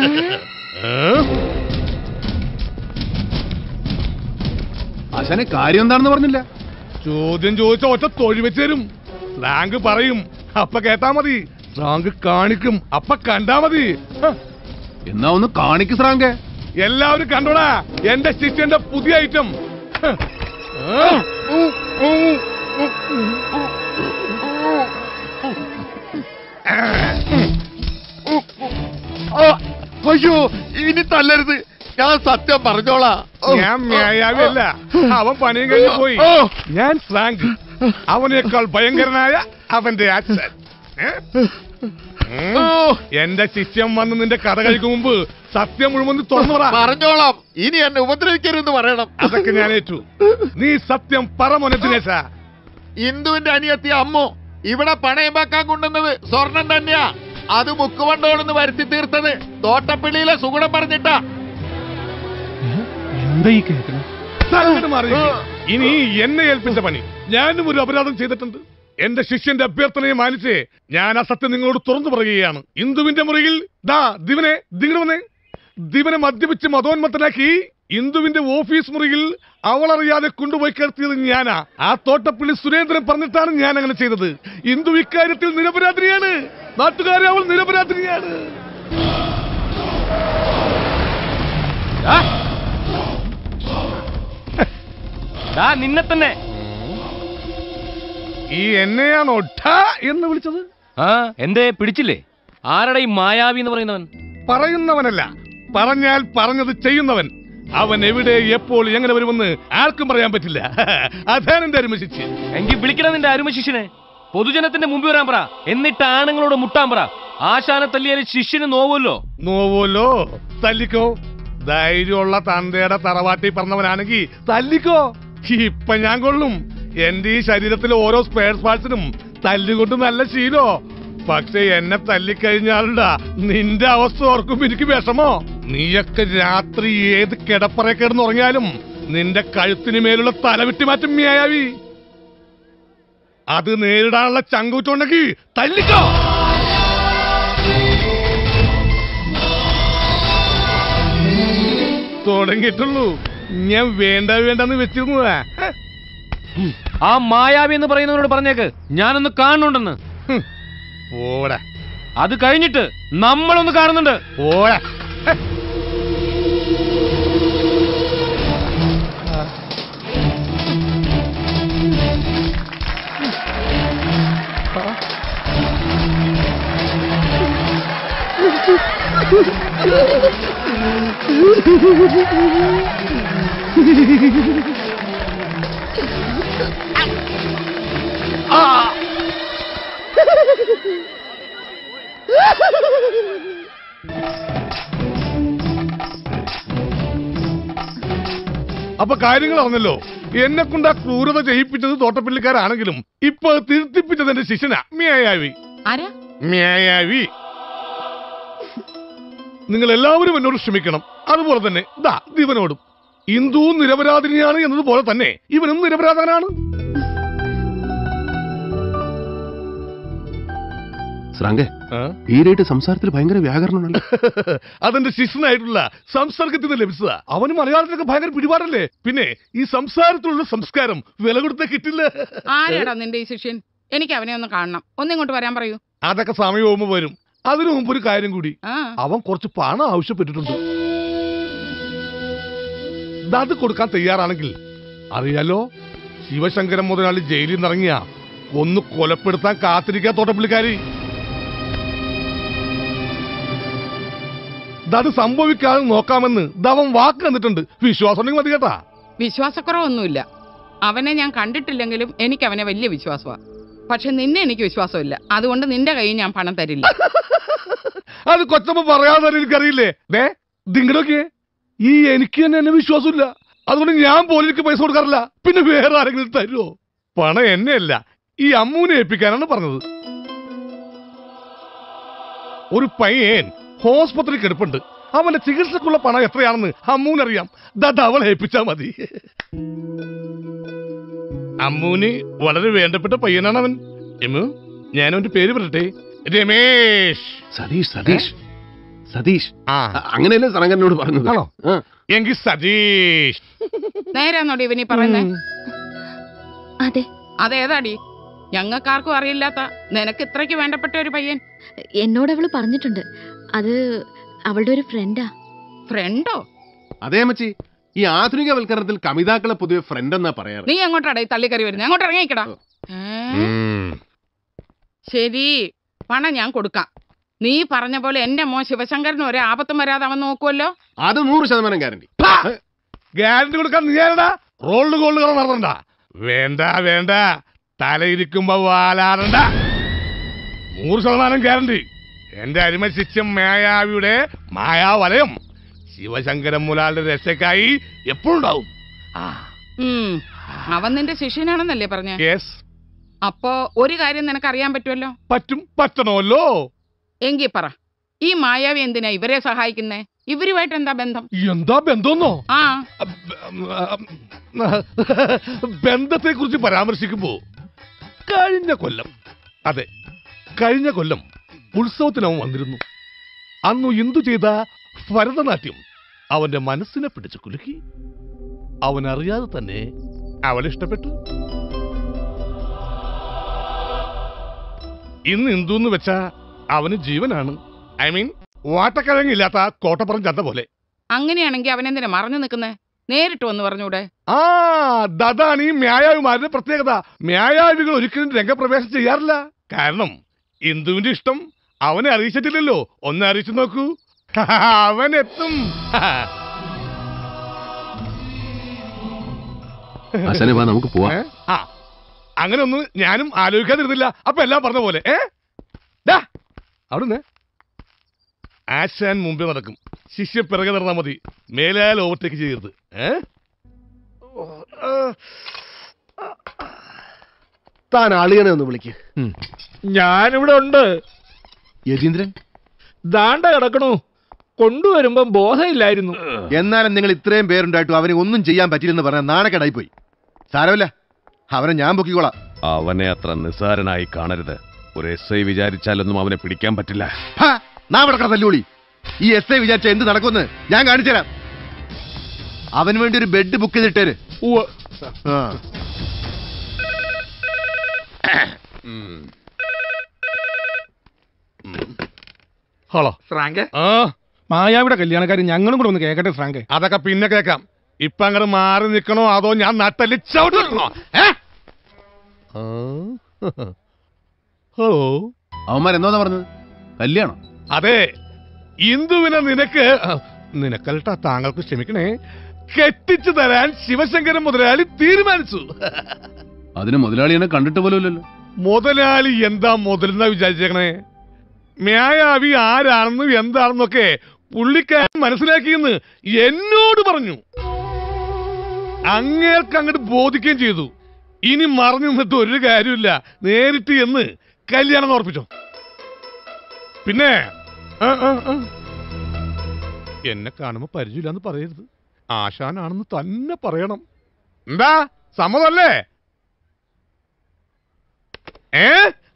ആശാനെ കാര്യം എന്താണെന്ന് പറഞ്ഞില്ല ചോദ്യം ചോദിച്ച ഒറ്റ തൊഴി വെച്ച് തരും സ്ലാങ്ക് പറയും അപ്പ കേട്ടാ മതി സ്ലാങ്ക് കാണിക്കും അപ്പ കണ്ടാ മതി ഹ, എന്നാ ഒന്ന് കാണിക്ക് സ്രാങ്കേ എല്ലാവരും കണ്ടോടാ എന്റെ ശിഷ്യന്റെ പുതിയ ഐറ്റം ഹ. ആ. അയ്യോ ഇനി തല്ലരുത് ഞാൻ സത്യം പറഞ്ഞോളാ ഞാൻ മ്യായാവല്ല അവൻ പണിയും കഴിഞ്ഞ് പോയി ഞാൻ സ്ലാങ്ക് അവനേക്കാൾ ഭയങ്കരനായ അവന്റെ അച്ഛൻ ഏ? ഉം. എന്റെ ശിഷ്യം വന്ന് നിന്റെ കഥ കഴിക്കും മുമ്പ് സത്യം മുഴുവൻ നീ തുറന്നു പറ പറഞ്ഞോളാം ഇനി എന്നെ ഉപദ്രവിക്കരുതെന്ന് പറയണം അതൊക്കെ ഞാൻ ഏറ്റു നീ സത്യം പറ മോനെ ദിനേശ ഇന്ദുവിന്റെ അനിയത്തി അമ്മു ഇവിടെ പണയം വെക്കാൻ കൊണ്ടുവന്നത് സ്വർണം തന്നെയാ അത് മുക്കുവണ്ടോളെന്ന് വരുത്തി തീർത്തത് തോട്ടപ്പള്ളിയിലെ സുഗുണം പറഞ്ഞിട്ടാ എന്താ ഈ കേൾക്കണം അങ്ങോട്ട് മാറി ഇനി എന്നെ ഏൽപ്പിച്ച പണി ഞാനും ഒരു അപരാധം ചെയ്തിട്ടുണ്ട് എന്റെ ശിഷ്യന്റെ അഭ്യർത്ഥനയെ മാനിച്ച് ഞാൻ ആ സത്യം നിങ്ങളോട് തുറന്നു പറയുകയാണ് ഇന്ദുവിന്റെ മുറിയിൽ ദാ ദിവനെ ദിങ്ങണവനെ ദിവനെ മദ്യപിച്ച് മതോന്മത്തനാക്കി ഇന്ദുവിന്റെ ഓഫീസ് മുറിയിൽ അവളറിയാതെ കൊണ്ടുപോയി കിടത്തിയത് ഞാനാ ആ തോട്ടപ്പള്ളി സുരേന്ദ്രൻ പറഞ്ഞിട്ടാണ് ഞാൻ അങ്ങനെ ചെയ്തത് ഇന്ദു ഇക്കാര്യത്തിൽ നിരപരാധിനിയാണ് നാട്ടുകാരെ അവൾ നിരപരാധിനിയാണ് ദാ നിന്നെ തന്നെ ഈ എന്നെയാണോ ഠ എന്ന് വിളിച്ചത് ആ എന്തേ പിടിച്ചില്ലേ ആരുടെ ഈ മായാവി എന്ന് പറയുന്നവൻ പറയുന്നവനല്ല പറഞ്ഞാൽ പറഞ്ഞത് ചെയ്യുന്നവൻ അവൻ എവിടെ എപ്പോൾ എങ്ങനെ വരുമെന്ന് ആർക്കും പറയാൻ പറ്റില്ല അതാണ് എന്റെ അരുമശിച്ച് എങ്കിൽ വിളിക്കണം നിന്റെ അരുമ ശിഷ്യനെ പൊതുജനത്തിന്റെ മുമ്പിൽ വരാൻ പറ എന്നിട്ട് ആണുങ്ങളോട് മുട്ടാൻ പറ ആശാനെ തല്ലിയാൽ ശിഷ്യന് നോവുമല്ലോ നോവല്ലോ തല്ലിക്കോ ധൈര്യമുള്ള തന്തയുടെ തറവാട്ടി പറഞ്ഞവനാണെങ്കിൽ തല്ലിക്കോ ഇപ്പൊ ഞാൻ കൊള്ളും എന്റെ ഈ ശരീരത്തിലെ ഓരോ സ്പെയർ പാർട്സിനും തല്ലുകൊണ്ട് നല്ല ശീലോ പക്ഷെ എന്നെ തല്ലിക്കഴിഞ്ഞാലുണ്ടാ നിന്റെ അവസ്ഥ ഓർക്കുമ്പോ എനിക്ക് വിഷമോ നീയൊക്കെ രാത്രി ഏത് കിടപ്പറ കിടന്നുറങ്ങിയാലും നിന്റെ കഴുത്തിന് മേലുള്ള തലവിട്ടി മാറ്റും മിയാവി അത് നേരിടാനുള്ള ചങ്കൂറ്റുണ്ടെങ്കിൽ തല്ലിക്കോ തുടങ്ങിയിട്ടുള്ളൂ ഞാൻ വേണ്ട വേണ്ടെന്ന് വെച്ചിരുന്നതാ ആ മായാവി എന്ന് പറയുന്നവനോട് പറഞ്ഞേക്ക് ഞാനൊന്ന് കാണുന്നുണ്ടെന്ന് ഓടാ അത് കഴിഞ്ഞിട്ട് നമ്മളൊന്ന് കാണുന്നുണ്ട് ഓടാ അപ്പൊ കാര്യങ്ങൾ അറിഞ്ഞല്ലോ എന്നെ കൊണ്ട് ആ ക്രൂരത ചെയ്യിപ്പിച്ചത് തോട്ടപ്പള്ളിക്കാരാണെങ്കിലും ഇപ്പൊ അത് തിരുത്തിപ്പിച്ചത് എന്റെ ശിഷ്യനാ മ്യായാവി ആരാ മ്യായാവി നിങ്ങൾ എല്ലാവരും എന്നോട് ക്ഷമിക്കണം അതുപോലെ തന്നെ ദാ ദിവനോടും ഹിന്ദു നിരപരാധിനിയാണ് എന്നതുപോലെ തന്നെ ഇവനും നിരപരാധനാണ് സ്രാങ്കെ ഈരായിട്ട് സംസാരത്തിൽ ഭയങ്കര വ്യാകരണമുണ്ടല്ലോ അതെന്റെ ശിഷ്യനായിട്ടുള്ള സംസർഗത്തിൽ നിന്ന് ലഭിച്ചതാ അവന് മലയാളത്തിലൊക്കെ ഭയങ്കര പിടിപാടല്ലേ പിന്നെ ഈ സംസാരത്തിലുള്ള സംസ്കാരം വില കൊടുത്ത കിട്ടില്ല ആരാടാ നിന്റെ ഈ ശിഷ്യൻ എനിക്ക് അവനെ ഒന്ന് കാണണം ഒന്നിങ്ങോട്ട് വരാൻ പറയൂ അതൊക്കെ സമയമാകുമ്പോ വരും അതിനു മുമ്പ് ഒരു കാര്യം കൂടി ആ അവൻ കുറച്ച് പണം ആവശ്യപ്പെട്ടിട്ടുണ്ട് ദാ അത് കൊടുക്കാൻ തയ്യാറാണെങ്കിൽ അറിയാലോ ശിവശങ്കരൻ മുതലാളി ജയിലിൽ നിന്ന് ഇറങ്ങിയ ഒന്ന് കൊലപ്പെടുത്താൻ കാത്തിരിക്കാൻ തോട്ടപ്പള്ളിക്കാരി അത് സംഭവിക്കാതെ നോക്കാമെന്ന് ദവൻ വാക്ക് തന്നിട്ടുണ്ട് വിശ്വാസം ഉണ്ടെങ്കിൽ മതി കേട്ടാ വിശ്വാസക്കുറവൊന്നുമില്ല അവനെ ഞാൻ കണ്ടിട്ടില്ലെങ്കിലും എനിക്ക് അവനെ വലിയ വിശ്വാസമാണ് പക്ഷെ നിന്നെ എനിക്ക് വിശ്വാസമില്ല അതുകൊണ്ട് നിന്റെ കയ്യിൽ ഞാൻ പണം തരില്ല അത് കൊച്ചമ്മ പറയാതെ എനിക്കറിയില്ലേ ദേ ദിങ്ങടൊക്കെ ഈ എനിക്ക് തന്നെ എന്നെ വിശ്വാസമില്ല അതുകൊണ്ട് ഞാൻ പോലും എനിക്ക് പൈസ കൊടുക്കാറില്ല പിന്നെ വേറെ ആരെങ്കിലും തരുമോ പണം എന്നെയല്ല ഈ അമ്മൂനെ ഏൽപ്പിക്കാനാണ് പറഞ്ഞത് ഒരു പയ്യൻ ഹോസ്പിറ്റലിൽ കിടപ്പുണ്ട് അവന്റെ ചികിത്സക്കുള്ള പണം എത്രയാണെന്ന് അമ്മൂനറിയാം ദാ അവളെ ഏൽപ്പിച്ചാ മതി അമ്മൂന് വളരെ വേണ്ടപ്പെട്ട പയ്യനാണ് അവൻ എമ്മു ഞാൻ അവന്റെ പേര് പറയട്ടെ രമേശ് സതീഷ് സതീഷ് സതീഷ് അങ്ങനെയല്ലേ സനങ്കരനോട് പറഞ്ഞത് ആണോ എങ്കിൽ സതീഷ് നേരാന്നോടി ഇവനീ പറയുന്നേ അതെ അതേതാടി ഞങ്ങൾക്കാർക്കും അറിയില്ലാത്ത നിനക്ക് ഇത്രയ്ക്ക് വേണ്ടപ്പെട്ട ഒരു പയ്യൻ എന്നോട് അവള് പറഞ്ഞിട്ടുണ്ട് അത് അവളുടെ ഒരു ഫ്രണ്ടാ ഫ്രണ്ടോ അതേ മച്ചി ഈ ആധുനികവൽക്കരണത്തിൽ കമിതാക്കളെ പൊതുവെ ഫ്രണ്ട് എന്നാ പറയാറ് നീ എങ്ങോട്ടാടാ ഈ തള്ളിക്കറി വരുന്നത് അങ്ങോട്ട് ഇറങ്ങിക്കടാ ശരി പണം ഞാൻ കൊടുക്കാം നീ പറഞ്ഞ പോലെ എന്റെ മോൻ ശിവശങ്കരന് ഒരു ആപത്തും വരാതെ അവൻ നോക്കുമല്ലോ അത് നൂറ് ശതമാനം ഗ്യാരണ്ടി ഗ്യാരണ്ടി കൊടുക്കാൻ നീ ആരടാ റോളിൽ ഗോൾഡ് കറ നടത്തണ്ട വേണ്ട വേണ്ട തലയിരിക്കുമ്പോ വാലാടണ്ട നൂറ് ശതമാനം ഗ്യാരണ്ടി എന്റെ അരിമ ശിഷ്യം മായാവിയുടെ മായാവലയം ശിവശങ്കരൻ മുലാളുടെ രക്ഷക്കായി എപ്പോഴും ഉണ്ടാവും ഉം. അവൻ നിന്റെ ശിഷ്യനാണെന്നല്ലേ പറഞ്ഞ യെസ് അപ്പോ ഒരു കാര്യം നിനക്ക് അറിയാൻ പറ്റുമല്ലോ പറ്റും പറ്റണമല്ലോ എങ്കി പറ ഈ മായാവി എന്തിനാ ഇവരെ സഹായിക്കുന്നേ ഇവരുമായിട്ട് എന്താ ബന്ധം എന്താ ബന്ധമെന്നോ ആ ബന്ധത്തെ കുറിച്ച് പരാമർശിക്കുമ്പോ കഴിഞ്ഞ കൊല്ലം അതെ കഴിഞ്ഞ കൊല്ലം ഉത്സവത്തിന് അവൻ വന്നിരുന്നു അന്നു ഇന്ദു ചെയ്ത ഭരതനാട്യം അവന്റെ മനസ്സിനെ പിടിച്ചു കുലുക്കി അവൻ അറിയാതെ തന്നെ അവളെ ഇഷ്ടപ്പെട്ടു ഇന്ന് ഇന്ദു എന്ന് വെച്ചാ അവന് ജീവനാണ് ഐ മീൻ വാട്ടക്കിഴങ്ങില്ലാത്ത കോട്ടപ്പുറം ചന്ത പോലെ അങ്ങനെയാണെങ്കിൽ അവൻ എന്തിനാ മറഞ്ഞു നിൽക്കുന്നേ നേരിട്ട് വന്ന് പറഞ്ഞൂടെ ആ അതാണ് ഈ മ്യായാവിമാരുടെ പ്രത്യേകത മ്യായാവികൾ ഒരിക്കലും രംഗപ്രവേശം ചെയ്യാറില്ല കാരണം ഇന്ദുവിന്റെ ഇഷ്ടം അവനെ അറിയിച്ചിട്ടില്ലല്ലോ ഒന്ന് അറിയിച്ചു നോക്കൂ അവൻ എത്തും അച്ഛനെ വാ നമുക്ക് പോവാം ഏ? ആ അങ്ങനെ ഒന്നും ഞാനും ആലോചിക്കാതിരുന്നില്ല അപ്പൊ എല്ലാം പറഞ്ഞ പോലെ ഏ ദാ, അവിടുന്ന് ആശാൻ മുമ്പേ നടക്കും ശിഷ്യ പിറകെ നടന്നാ മതി മേലാൽ ഓവർടേക്ക് ചെയ്യരുത് ഏ താൻ അളിയനെ ഒന്ന് വിളിക്ക് ഞാനിവിടെ ഉണ്ട് യതീന്ദ്രൻ ദാണ്ട കിടക്കണു കൊണ്ടുവരുമ്പം ബോധമില്ലായിരുന്നു എന്നാലും നിങ്ങൾ ഇത്രയും പേരുണ്ടായിട്ടും അവനെ ഒന്നും ചെയ്യാൻ പറ്റില്ലെന്ന് പറഞ്ഞാൽ നാണക്കേടായി പോയി സാരമില്ല അവനെ ഞാൻ പൊക്കിക്കോളാം അവനെ അത്ര നിസ്സാരനായി കാണരുത് ഒരു എസ് ഐ വിചാരിച്ചാലൊന്നും അവനെ പിടിക്കാൻ പറ്റില്ല ഹാ, നാ ഇവിടെ കിടന്ന തല്ലുവിളി ഈ എസ് ഐ വിചാരിച്ച എന്ത് നടക്കുമെന്ന് ഞാൻ കാണിച്ചു തരാം അവന് വേണ്ടി ഒരു ബെഡ് ബുക്ക് ചെയ്തിട്ടേര് ആ. ഹലോ ഫ്രാങ്ക് ആ മായാവിടെ കല്യാണക്കാരി ഞങ്ങളും കൂടെ ഒന്ന് കേക്കട്ടെ ഫ്രാങ്കെ അതൊക്കെ പിന്നെ കേക്കാം ഇപ്പൊ അങ്ങോട്ട് മാറി നിൽക്കണോ അതോ ഞാൻ നട്ടല് ചവിട്ടിക്കണോ ഏ ഹലോ അവന്മാരെന്തോന്നാ പറഞ്ഞത് കല്യാണം അതെ ഇന്ദുവിനെ നിനക്ക് നിനക്കല്ലട്ടാ താങ്കൾക്ക് ക്ഷമിക്കണേ കെട്ടിച്ചു തരാൻ ശിവശങ്കരൻ മുതലാളി തീരുമാനിച്ചു അതിന് മുതലാളി എന്നെ കണ്ടിട്ട് പോലുമില്ലല്ലോ മുതലാളി എന്താ മുതലെന്നാ വിചാരിച്ചേക്കണേ മ്യായാവി ആരാണെന്നും എന്താണെന്നൊക്കെ പുള്ളിക്കാരൻ മനസ്സിലാക്കിയെന്ന് എന്നോട് പറഞ്ഞു അങ്ങേർക്ക് അങ്ങോട്ട് ബോധിക്കുകയും ചെയ്തു ഇനി മറഞ്ഞു നിന്നിട്ട് ഒരു കാര്യമില്ല നേരിട്ട് എന്ന് കല്യാണം ഉറപ്പിച്ചോ പിന്നെ ആ, ആ, ആ. എന്നെ കാണുമ്പോ പരിചയമില്ലാന്ന് പറയരുത് ആശാനാണെന്ന് തന്നെ പറയണം എന്താ സമ്മതല്ലേ ഏ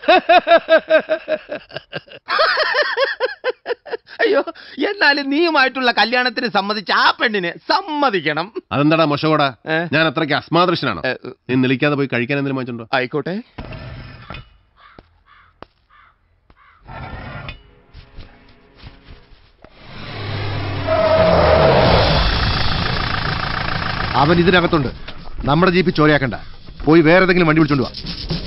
അയ്യോ എന്നാലും നീയുമായിട്ടുള്ള കല്യാണത്തിന് സമ്മതിച്ച ആ പെണ്ണിനെ സമ്മതിക്കണം അതെന്താടാ മൊശകോടാ ഞാൻ അത്രയ്ക്ക് അസ്മാദൃശനാണോ നീ നിളിക്കാതെ പോയി കഴിക്കാൻ എന്തെങ്കിലും വാങ്ങിച്ചോ ആയിക്കോട്ടെ അവൻ ഇതിനകത്തുണ്ട് നമ്മുടെ ജീപ്പ് ചോരയാക്കണ്ട പോയി വേറെ ഏതെങ്കിലും വണ്ടി വിളിച്ചോണ്ട് വാ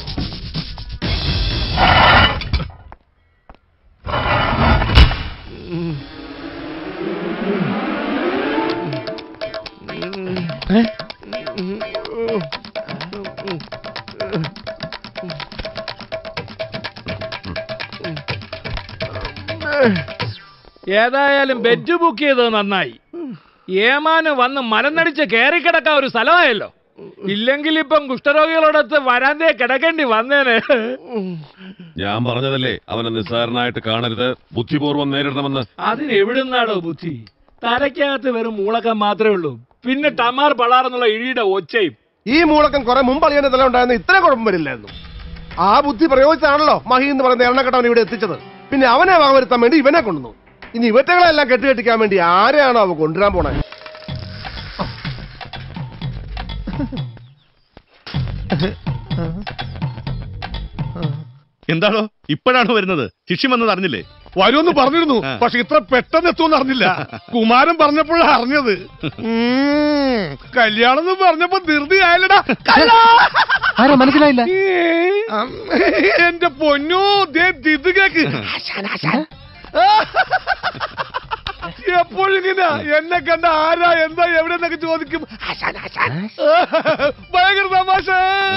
ഏതായാലും ബെഡ് ബുക്ക് ചെയ്തത് നന്നായി ഏമാന് വന്ന് മലനടിച്ച് കയറിക്കിടക്കാൻ ഒരു സ്ഥലമായല്ലോ ഇല്ലെങ്കിൽ ഇപ്പം കുഷ്ഠരോഗികളോടൊത്ത് വരാന്തേ കിടക്കേണ്ടി വന്നേനെ ഞാൻ പറഞ്ഞതല്ലേ അവനെ നിസ്സാരനായിട്ട് കാണരുത് ബുദ്ധിപൂർവ്വം നേരിടണമെന്ന് അതിന് എവിടുന്നാടോ ബുദ്ധി തലയ്ക്കകത്ത് വെറും മൂളക്കം മാത്രമേ ഉള്ളൂ പിന്നെ ടമാർ പളാറെന്നുള്ള ഇഴിയുടെ ഒച്ചയും ഈ മൂളക്കം കുറെ മുമ്പ് അളിയന്റെ തല ഉണ്ടായിരുന്ന ഇത്ര കുഴപ്പം വരില്ലായിരുന്നു ആ ബുദ്ധി പ്രയോഗിച്ചാണല്ലോ മഹി എന്ന് പറയുന്ന എണ്ണക്കെട്ടവൻ ഇവിടെ എത്തിച്ചത് പിന്നെ അവനെ വകവരുത്താൻ വേണ്ടി ഇവനെ കൊണ്ടുവന്നു ഇനി ഇവറ്റകളെല്ലാം കെട്ടുകെട്ടിക്കാൻ വേണ്ടി ആരെയാണോ അവ കൊണ്ടുവരാൻ പോണേ എന്താണോ ഇപ്പോഴാണോ വരുന്നത് ശിഷ്യം വന്നത് അറിഞ്ഞില്ലേ വരുമെന്ന് പറഞ്ഞിരുന്നു പക്ഷെ ഇത്ര പെട്ടെന്ന് എത്തുമെന്ന് അറിഞ്ഞില്ല കുമാരൻ പറഞ്ഞപ്പോഴാണ് അറിഞ്ഞത് ഉം, കല്യാണം എന്ന് പറഞ്ഞപ്പോ ധൃതി ആയല്ലടാ ആരാ മനസ്സിലായില്ല എന്റെ പൊന്നു ദേ ഇത് കേക്ക് എപ്പോഴും ഇങ്ങനെ എന്നെ കണ്ട ആരാ എന്താ എവിടെ എന്നൊക്കെ ചോദിക്കും ഭയങ്കര തമാശ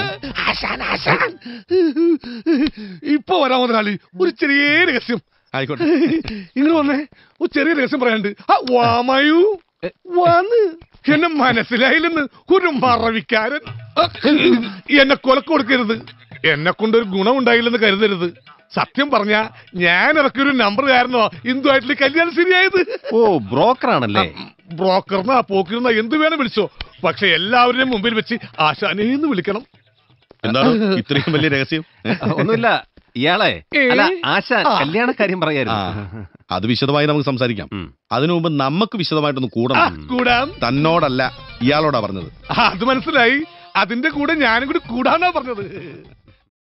ഇപ്പൊ വരാൻ മുതലാളി ഒരു ചെറിയ രഹസ്യം ആയിക്കോട്ടെ ഇങ്ങനെ വന്നേ ഒരു ചെറിയ രഹസ്യം പറയാനുണ്ട് ആ വാമയു വന്ന് എന്നെ മനസ്സിലായില്ലെന്ന് ഒരു മറവിക്കാരൻ എന്നെ കൊലക്ക് കൊടുക്കരുത് എന്നെ കൊണ്ടൊരു ഗുണം ഉണ്ടായില്ലെന്ന് കരുതരുത് സത്യം പറഞ്ഞ ഞാൻ ഇറക്കിയൊരു നമ്പർ കാരണോ ഇന്ദുവായിട്ടുള്ള കല്യാണം ശരിയായത് ഓ ബ്രോക്കർ ആണല്ലേ ബ്രോക്കറിനാ പോക്കിരുന്ന എന്ത് വേണം വിളിച്ചോ പക്ഷെ എല്ലാവരുടെയും മുമ്പിൽ വെച്ച് ആശാനേന്ന് വിളിക്കണം എന്താണ് ഇത്രയും വലിയ രഹസ്യം ഒന്നുമില്ല ഇയാളെ അല്ല ആശ ആ. കല്യാണ കാര്യം ആ, പറയായിരുന്നു അത് വിശദമായി നമുക്ക് സംസാരിക്കാം അതിനു മുമ്പ് നമുക്ക് വിശദമായിട്ടൊന്ന് കൂടണം കൂടാം തന്നോടല്ല ഇയാളോടാ പറഞ്ഞത് അത് മനസ്സിലായി അതിന്റെ കൂടെ ഞാനും കൂടി കൂടാന്നാ പറഞ്ഞത്